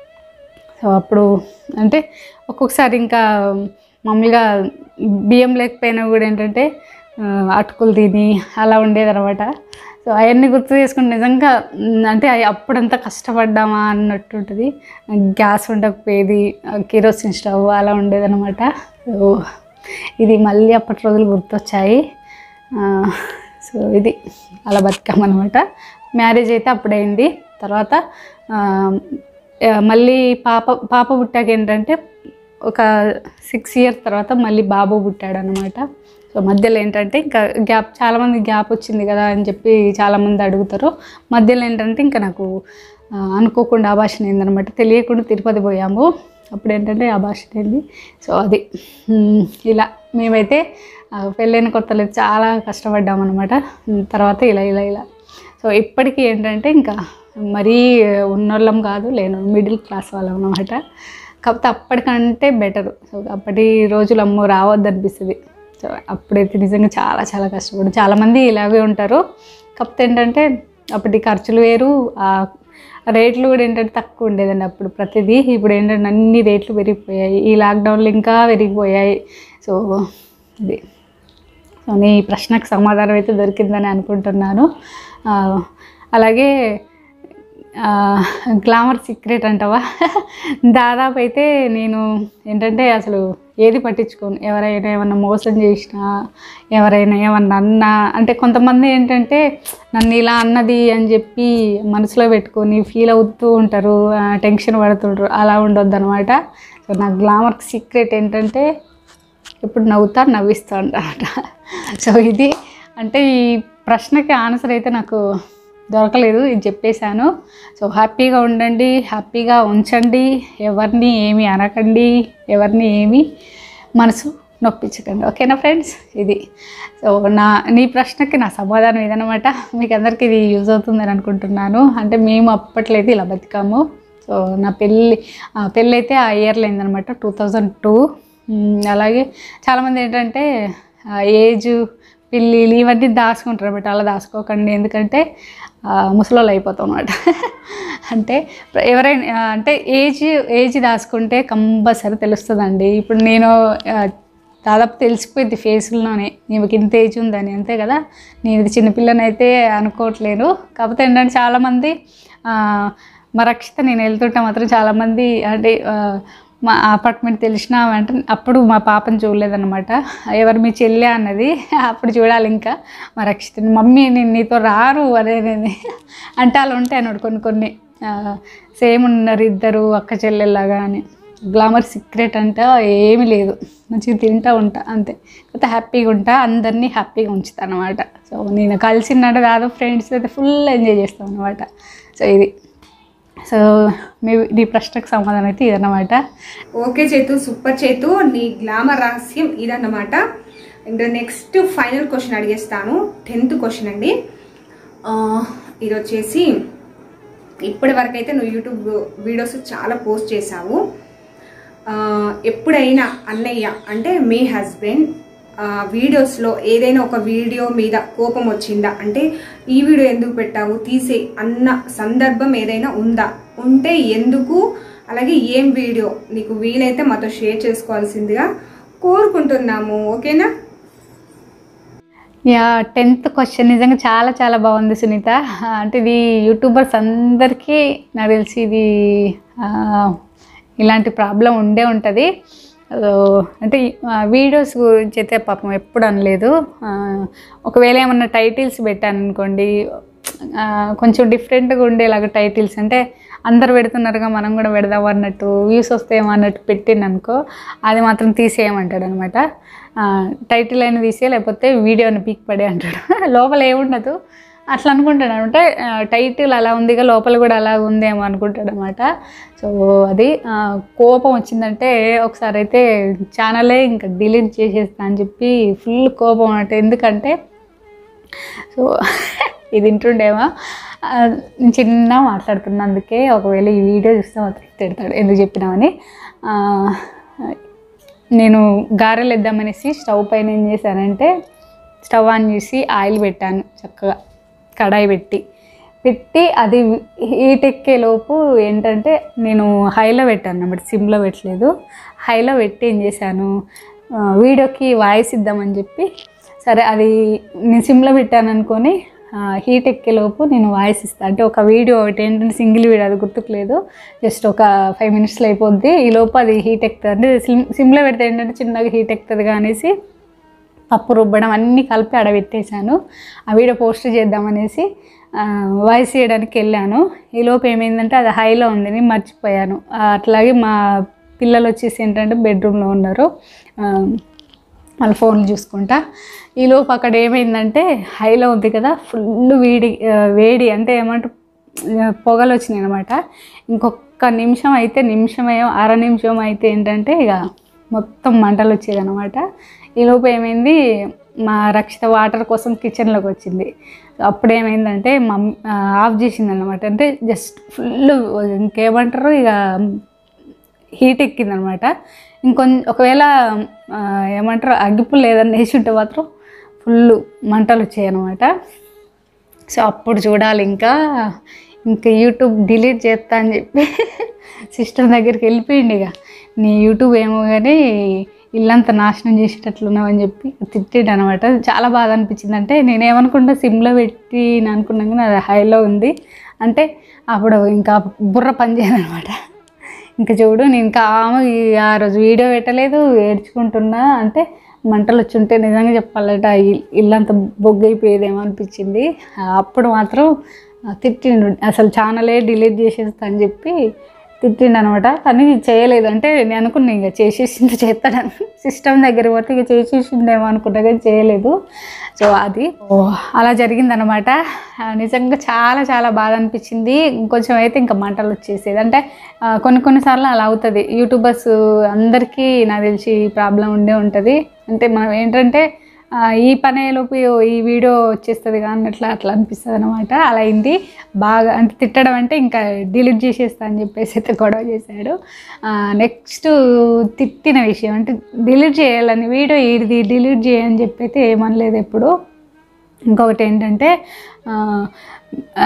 సో అప్పుడు అంటే ఒక్కొక్కసారి ఇంకా మామూలుగా బియ్యం లేకపోయినా కూడా ఏంటంటే ఆ, అటుకులు తిని అలా ఉండేదన్నమాట సో అవన్నీ గుర్తు చేసుకుంటే నిజంగా ఉమ్, అంటే అయి అప్పుడంతా కష్టపడ్డామా అన్నట్టు ఉంటుంది గ్యాస్ ఉండకపోయేది కిరోసిన్ స్టవ్ అలా ఉండేదన్నమాట సో ఇది మళ్ళీ అప్పటి రోజులు గుర్తొచ్చాయి ఆ, సో ఇది అలా బతికామన్నమాట మ్యారేజ్ అయితే అప్పుడైంది తర్వాత ఆ, ఆ, మళ్ళీ పాప పాప పుట్టాక ఏంటంటే ఒక సిక్స్ ఇయర్స్ తర్వాత మళ్ళీ బాబు పుట్టాడు అనమాట సో మధ్యలో ఏంటంటే ఇంకా గ్యాప్ చాలామంది గ్యాప్ వచ్చింది కదా అని చెప్పి చాలామంది అడుగుతారు మధ్యలో ఏంటంటే ఇంకా నాకు ఆ, అనుకోకుండా ఆభాషణ అయిందనమాట తెలియకుండా తిరుపతి పోయాము అప్పుడు ఏంటంటే ఆభాషణ అయింది సో అది ఉమ్, ఇలా మేమైతే ఆ, పెళ్ళైన కొత్తలో చాలా కష్టపడ్డాము అనమాట తర్వాత ఇలా ఇలా ఇలా సో ఇప్పటికీ ఏంటంటే ఇంకా మరీ ఉన్నోళ్ళం కాదు లేను మిడిల్ క్లాస్ వాళ్ళం అనమాట కాకపోతే అప్పటికంటే బెటర్ సో అప్పటి రోజులు అమ్మో రావద్దు అనిపిస్తుంది సో అప్పుడైతే నిజంగా చాలా చాలా కష్టపడి చాలామంది ఇలాగే ఉంటారు కాకపోతే ఏంటంటే అప్పటి ఖర్చులు వేరు ఆ రేట్లు కూడా ఏంటంటే తక్కువ ఉండేదండి అప్పుడు ప్రతిదీ ఇప్పుడు ఏంటంటే అన్ని రేట్లు పెరిగిపోయాయి ఈ లాక్డౌన్లో ఇంకా పెరిగిపోయాయి సో ఇది సో నీ ప్రశ్నకు సమాధానం అయితే దొరికిందని అనుకుంటున్నాను ఆ, అలాగే గ్లామర్ సీక్రెట్ అంటావా దాదాపు అయితే నేను ఏంటంటే అసలు ఏది పట్టించుకోను ఎవరైనా ఏమన్నా మోసం చేసినా ఎవరైనా ఏమన్నా అన్నా అంటే కొంతమంది ఏంటంటే నన్ను ఇలా అన్నది అని చెప్పి మనసులో పెట్టుకొని ఫీల్ అవుతూ ఉంటారు ఆ, టెన్షన్ పడుతుంటారు అలా ఉండొద్దు అనమాట సో నా గ్లామర్ సీక్రెట్ ఏంటంటే ఇప్పుడు నవ్వుతా నవ్విస్తా అంటారట సో ఇది అంటే ఈ ప్రశ్నకి ఆన్సర్ అయితే నాకు దొరకలేదు ఇది చెప్పేశాను సో హ్యాపీగా ఉండండి హ్యాపీగా ఉంచండి ఎవరిని ఏమి అనకండి ఎవరిని ఏమి మనసు నొప్పించకండి ఓకేనా ఫ్రెండ్స్ ఇది సో నా నీ ప్రశ్నకి నా సమాధానం ఇదనమాట మీకు అందరికీ ఇది యూజ్ అవుతుందని అనుకుంటున్నాను అంటే మేము అప్పట్లో అయితే ఇలా బతికాము సో నా పెళ్ళి ఆ, పెళ్ళి అయితే ఆ ఇయర్లో అయిందనమాట టూ థౌజండ్ టూ అలాగే చాలామంది ఏంటంటే ఏజ్ పిల్లిలు ఇవన్నీ దాచుకుంటారు అనమాట అలా దాచుకోకండి ఎందుకంటే ఆ, ముసలోళ్ళు అయిపోతాం అనమాట అంటే ఎవరైనా ఆ, అంటే ఏజ్ ఏజ్ దాచుకుంటే కంపల్సరీ తెలుస్తుందండి ఇప్పుడు నేను ఆ, దాదాపు తెలిసిపోయింది ఫేసుల్లోనే నీకు ఇంత ఏజ్ ఉందని అంతే కదా నేను ఇది చిన్నపిల్లని అయితే అనుకోవట్లేను కాకపోతే ఏంటంటే చాలామంది ఆ, మా రక్షిత నేను వెళ్తుంటే మాత్రం చాలామంది అంటే ఆ, మా అపార్ట్మెంట్ తెలిసిన అంటే అప్పుడు మా పాపని చూడలేదన్నమాట ఎవరు మీ చెల్లె అన్నది అప్పుడు చూడాలి ఇంకా మా రక్షిత మమ్మీ నేను నీతో రారు అనేది అంటే అలా ఉంటాయి అన్నాడు కొన్ని కొన్ని సేమ్ ఉన్నారు ఇద్దరు అక్క చెల్లెల్లాగా అని గ్లామర్ సీక్రెట్ అంటే ఏమీ లేదు మంచిగా తింటా ఉంటా అంతే కాకపోతే హ్యాపీగా ఉంటా అందరినీ హ్యాపీగా ఉంచుతా అనమాట సో నేను కలిసినట్టు దాదాపు ఫ్రెండ్స్ అయితే ఫుల్ ఎంజాయ్ చేస్తాను అనమాట సో ఇది సో మీ నీ ప్రశ్నకు సమాధానం అయితే ఇదన్నమాట ఓకే చేతు సూపర్ చేతు నీ గ్లామర్ రహస్యం ఇదన్నమాట అండ్ నెక్స్ట్ ఫైనల్ క్వశ్చన్ అడిగేస్తాను టెన్త్ క్వశ్చన్ అండి ఆ, ఇది వచ్చేసి ఇప్పటి వరకు అయితే నువ్వు యూట్యూబ్ వీడియోస్ చాలా పోస్ట్ చేశావు ఆ, ఎప్పుడైనా అన్నయ్య అంటే మీ హస్బెండ్ వీడియోస్లో ఏదైనా ఒక వీడియో మీద కోపం వచ్చిందా అంటే ఈ వీడియో ఎందుకు పెట్టావు తీసే అన్న సందర్భం ఏదైనా ఉందా ఉంటే ఎందుకు అలాగే ఏం వీడియో నీకు వీలైతే మాతో షేర్ చేసుకోవాల్సిందిగా కోరుకుంటున్నాము ఓకేనా యా టెన్త్ క్వశ్చన్ నిజంగా చాలా చాలా బాగుంది సునీత అంటే ఇది యూట్యూబర్స్ అందరికీ నాకు తెలిసి ఇది ఆ, ఇలాంటి ప్రాబ్లం ఉండే ఉంటుంది ఆ, అంటే ఆ, వీడియోస్ గురించి అయితే పాపం ఎప్పుడు అనలేదు ఆ, ఒకవేళ ఏమన్నా టైటిల్స్ పెట్టాను అనుకోండి ఆ, కొంచెం డిఫరెంట్గా ఉండేలాగా టైటిల్స్ అంటే అందరు పెడుతున్నారుగా మనం కూడా పెడదాం అన్నట్టు వ్యూస్ వస్తాయేమో అన్నట్టు పెట్టిండు అనుకో అది మాత్రం తీసేయమంటాడు అనమాట టైటిల్ అయినా తీసే లేకపోతే వీడియోని పీక్ పడే అంటాడు లోపల ఏముండదు అట్లా అనుకుంటాడు అనమాట టైటిల్ అలా ఉందిగా లోపల కూడా అలా ఉందేమో అనుకుంటాడు అనమాట సో అది ఆ, కోపం వచ్చిందంటే ఒకసారి అయితే ఛానలే ఇంకా డిలీట్ చేసేస్తా అని చెప్పి ఫుల్ కోపం అంటే ఎందుకంటే సో ఇది వింటుండేమో ఆ, నేను చిన్న మాట్లాడుతున్నా అందుకే ఒకవేళ ఈ వీడియో చూస్తే మాత్రం తిడతాడు ఎందుకు చెప్పినామని ఆ, నేను గారెలు వేద్దామనేసి స్టవ్ పైన ఏం చేశానంటే స్టవ్ ఆన్ చేసి ఆయిల్ పెట్టాను చక్కగా కడాయి పెట్టి పెట్టి అది హీట్ ఎక్కేలోపు ఏంటంటే నేను హైలో పెట్టాను అన్నమాట సిమ్లో పెట్టలేదు హైలో పెట్టి ఏం చేశాను ఆ, వీడియోకి వాయిస్ ఇద్దామని చెప్పి సరే అది నేను సిమ్లో పెట్టాను అనుకొని హీట్ ఎక్కేలోపు నేను వాయిస్ ఇస్తాను అంటే ఒక వీడియో ఒకటి ఏంటంటే సింగిల్ వీడియో అది గుర్తుకులేదు జస్ట్ ఒక ఫైవ్ మినిట్స్లో అయిపోద్ది ఈ లోపు అది హీట్ ఎక్కుతుంది అంటే సిమ్ సిమ్లో పెడితే ఏంటంటే చిన్నగా హీట్ ఎక్కుతుంది అనేసి పప్పు రుబ్బడం అన్నీ కలిపి ఆడబెట్టేశాను ఆ వీడియో పోస్ట్ చేద్దామనేసి ఆ, వాయిస్ చేయడానికి వెళ్ళాను ఈ లోపు ఏమైందంటే అది హైలో ఉంది నేను మర్చిపోయాను ఆ, అట్లాగే మా పిల్లలు వచ్చేసి ఏంటంటే బెడ్రూమ్లో ఉన్నారు ఆ, వాళ్ళ ఫోన్లు చూసుకుంటా ఈ లోపు అక్కడ ఏమైందంటే హైలో ఉంది కదా ఫుల్ వేడి ఆ, వేడి అంటే ఏమంటారు ఆ, పొగలు వచ్చినాయి అనమాట ఇంకొక నిమిషం అయితే నిమిషమేమో అర నిమిషం అయితే ఏంటంటే ఇక మొత్తం మంటలు వచ్చేది అనమాట ఈ లోపు ఏమైంది మా రక్షిత వాటర్ కోసం కిచెన్లోకి వచ్చింది అప్పుడు ఏమైందంటే మమ్మీ ఆఫ్ చేసింది అనమాట అంటే జస్ట్ ఫుల్ ఇంకేమంటారు ఇక హీట్ ఎక్కిందనమాట ఇంకొం ఒకవేళ ఆ, ఏమంటారు అగ్గిపుల్ ఏదన్నా వేసి ఉంటే మాత్రం ఫుల్ మంటలు వచ్చాయి అనమాట సో అప్పుడు చూడాలి ఇంకా ఇంకా యూట్యూబ్ డిలీట్ చేస్తా అని చెప్పి సిస్టమ్ దగ్గరికి వెళ్ళిపోయింది ఇక నీ యూట్యూబ్ ఏమో కానీ ఇల్లంతా నాశనం చేసేటట్లున్నావు అని చెప్పి తిట్టిండు అనమాట చాలా బాధ అనిపించింది అంటే నేనేమనుకుంటా సిమ్లో పెట్టి నేను అనుకున్నాను కానీ అది హైలో ఉంది అంటే అప్పుడు ఇంకా బుర్ర పనిచేయనమాట ఇంకా చూడు నేను ఇంకా ఆమె ఈ- ఆ రోజు వీడియో పెట్టలేదు ఏడ్చుకుంటున్నా అంటే మంటలు వచ్చుంటే నిజంగా చెప్పాలంటే ఆ ఇల్- ఇల్లంతా బొగ్గైపోయేదేమో అనిపించింది ఆ, అప్పుడు మాత్రం ఆ, తిట్టిండు అసలు ఛానలే డిలీట్ చేసేస్తా అని చెప్పి తిట్టిండు అనమాట కానీ చేయలేదు అంటే నేను అనుకున్నా ఇక చేసేసింది చేస్తాడని సిస్టమ్ దగ్గర పోతే ఇక చేసేసిండేమో అనుకున్నా కానీ చేయలేదు సో అది ఓ, అలా జరిగిందనమాట ఆ, నిజంగా చాలా చాలా బాధ అనిపించింది ఇంకొంచెం అయితే ఇంకా మంటలు వచ్చేసేది అంటే ఆ, కొన్ని కొన్నిసార్లు అలా అవుతుంది యూట్యూబర్స్ అందరికీ నాకు తెలిసి ప్రాబ్లం ఉండే ఉంటుంది అంటే మనం ఏంటంటే ఆ, ఈ పనేలోపు ఈ వీడియో వచ్చేస్తుంది కానీ అట్లా అట్లా అనిపిస్తుంది అనమాట అలా అయింది బాగా అంటే తిట్టడం అంటే ఇంకా డిలీట్ చేసేస్తా అని చెప్పేసి అయితే గొడవ చేశాడు నెక్స్ట్ తిట్టిన విషయం అంటే డిలీట్ చేయాలని వీడియో ఇది డిలీట్ చేయని చెప్పి అయితే ఏమనలేదు ఎప్పుడు ఇంకొకటి ఏంటంటే ఆ, ఆ,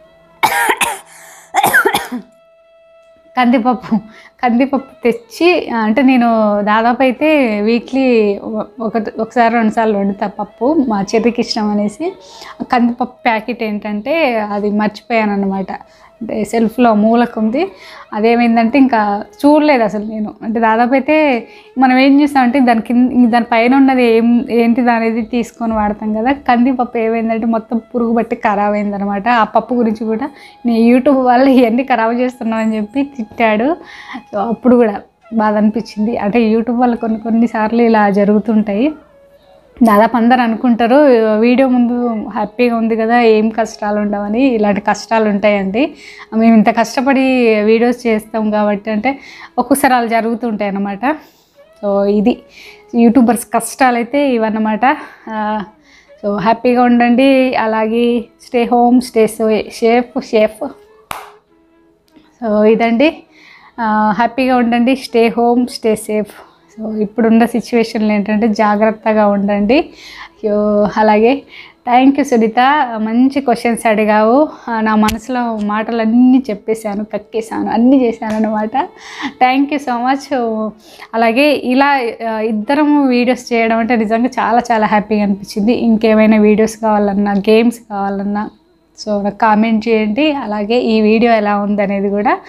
కందిపప్పు కందిపప్పు తెచ్చి ఆ, అంటే నేను దాదాపు అయితే వీక్లీ ఒక ఒకసారి రెండుసార్లు వండుతా పప్పు మా చెర్రికి ఇష్టం అనేసి ఆ కందిపప్పు ప్యాకెట్ ఏంటంటే అది మర్చిపోయాను అనమాట అంటే సెల్ఫ్లో మూలకు ఉంది అదేమైందంటే ఇంకా చూడలేదు అసలు నేను అంటే దాదాపు అయితే మనం ఏం చేస్తామంటే దాని కింద దాని పైన ఉన్నది ఏం ఏంటిది అనేది తీసుకొని వాడతాం కదా కందిపప్పు ఏమైందంటే మొత్తం పురుగు బట్టి ఖరాబ్ అయిందనమాట ఆ పప్పు గురించి కూడా నీ యూట్యూబ్ వల్ల ఇవన్నీ ఖరాబ్ చేస్తున్నావు అని చెప్పి తిట్టాడు సో అప్పుడు కూడా బాధ అనిపించింది అంటే యూట్యూబ్ వల్ల కొన్ని కొన్నిసార్లు ఇలా జరుగుతుంటాయి దాదాపు అందరు అనుకుంటారు వీడియో ముందు హ్యాపీగా ఉంది కదా ఏం కష్టాలు ఉండవని ఇలాంటి కష్టాలు ఉంటాయండి మేము ఇంత కష్టపడి వీడియోస్ చేస్తాం కాబట్టి అంటే ఒక్కొక్కసారి అలా జరుగుతుంటాయి అన్నమాట సో ఇది యూట్యూబర్స్ కష్టాలు అయితే ఇవన్నమాట ఆ, సో హ్యాపీగా ఉండండి అలాగే stay home stay so safe safe so ఇదండి ఆ, హ్యాపీగా ఉండండి stay home stay safe so ఇప్పుడున్న సిచ్యువేషన్లో ఏంటంటే జాగ్రత్తగా ఉండండి యో అలాగే థ్యాంక్ యూ సునీత మంచి క్వశ్చన్స్ అడిగావు ఆ, నా మనసులో మాటలన్నీ చెప్పేశాను కక్కేశాను అన్నీ చేశాను అనమాట థ్యాంక్ యూ సో మచ్ అలాగే ఇలా ఆ, ఇద్దరము వీడియోస్ చేయడం అంటే నిజంగా చాలా చాలా హ్యాపీగా అనిపించింది ఇంకేమైనా వీడియోస్ కావాలన్నా గేమ్స్ కావాలన్నా సో నాకు కామెంట్ చేయండి అలాగే ఈ వీడియో ఎలా ఉందనేది కూడా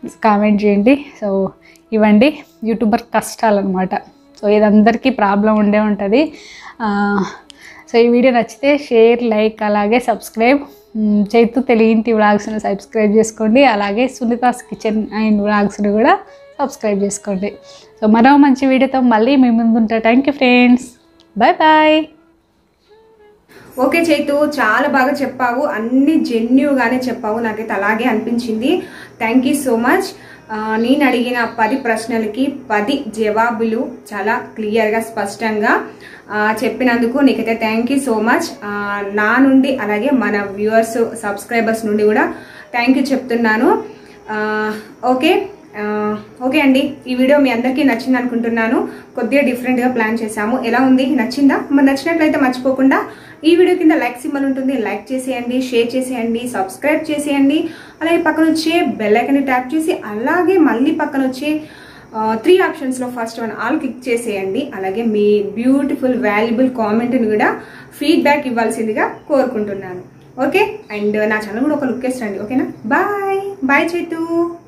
కామెంట్ చేయండి సో ఇవ్వండి యూట్యూబర్ కష్టాలు అనమాట సో ఇది అందరికీ ప్రాబ్లం ఉండే ఉంటుంది ఆ, సో ఈ వీడియో నచ్చితే షేర్ లైక్ అలాగే సబ్స్క్రైబ్ మ్, చైతు తెలియంటి వ్లాగ్స్ని సబ్స్క్రైబ్ చేసుకోండి అలాగే సునీతాస్ కిచెన్ అండ్ వ్లాగ్స్ని కూడా సబ్స్క్రైబ్ చేసుకోండి సో మరో మంచి వీడియోతో మళ్ళీ మీ ముందు ఉంటా thank you friends bye bye okay Chaitu చాలా బాగా చెప్పావు అన్ని జెన్యుగానే చెప్పావు నాకైతే అలాగే అనిపించింది థ్యాంక్ యూ సో మచ్ ఆ, నేను అడిగిన పది ప్రశ్నలకి పది జవాబులు చాలా క్లియర్గా స్పష్టంగా ఆ, చెప్పినందుకు నీకైతే థ్యాంక్ యూ సో మచ్ ఆ, నా నుండి అలాగే మన వ్యూవర్స్ సబ్స్క్రైబర్స్ నుండి కూడా థ్యాంక్ యూ చెప్తున్నాను ఆ, ఓకే ఆ, ఓకే అండి ఈ వీడియో మీ అందరికీ నచ్చింది అనుకుంటున్నాను కొద్దిగా డిఫరెంట్గా ప్లాన్ చేశాము ఎలా ఉంది నచ్చిందా మరి నచ్చినట్లయితే మర్చిపోకుండా ఈ వీడియో కింద లైక్ సింబల్ ఉంటుంది లైక్ చేసేయండి షేర్ చేసేయండి సబ్స్క్రైబ్ చేసేయండి అలాగే పక్కన వచ్చే బెల్ ఐకన్ ట్యాప్ చేసి అలాగే మళ్ళీ పక్కన వచ్చే త్రీ ఆప్షన్స్లో ఫస్ట్ వన్ ఆల్ క్లిక్ చేసేయండి అలాగే మీ బ్యూటిఫుల్ వాల్యుబుల్ కామెంట్ని కూడా ఫీడ్బ్యాక్ ఇవ్వాల్సిందిగా కోరుకుంటున్నాను ఓకే అండ్ నా ఛానల్ కూడా ఒక లుక్ వేసండి ఓకేనా బాయ్ బాయ్ చేతు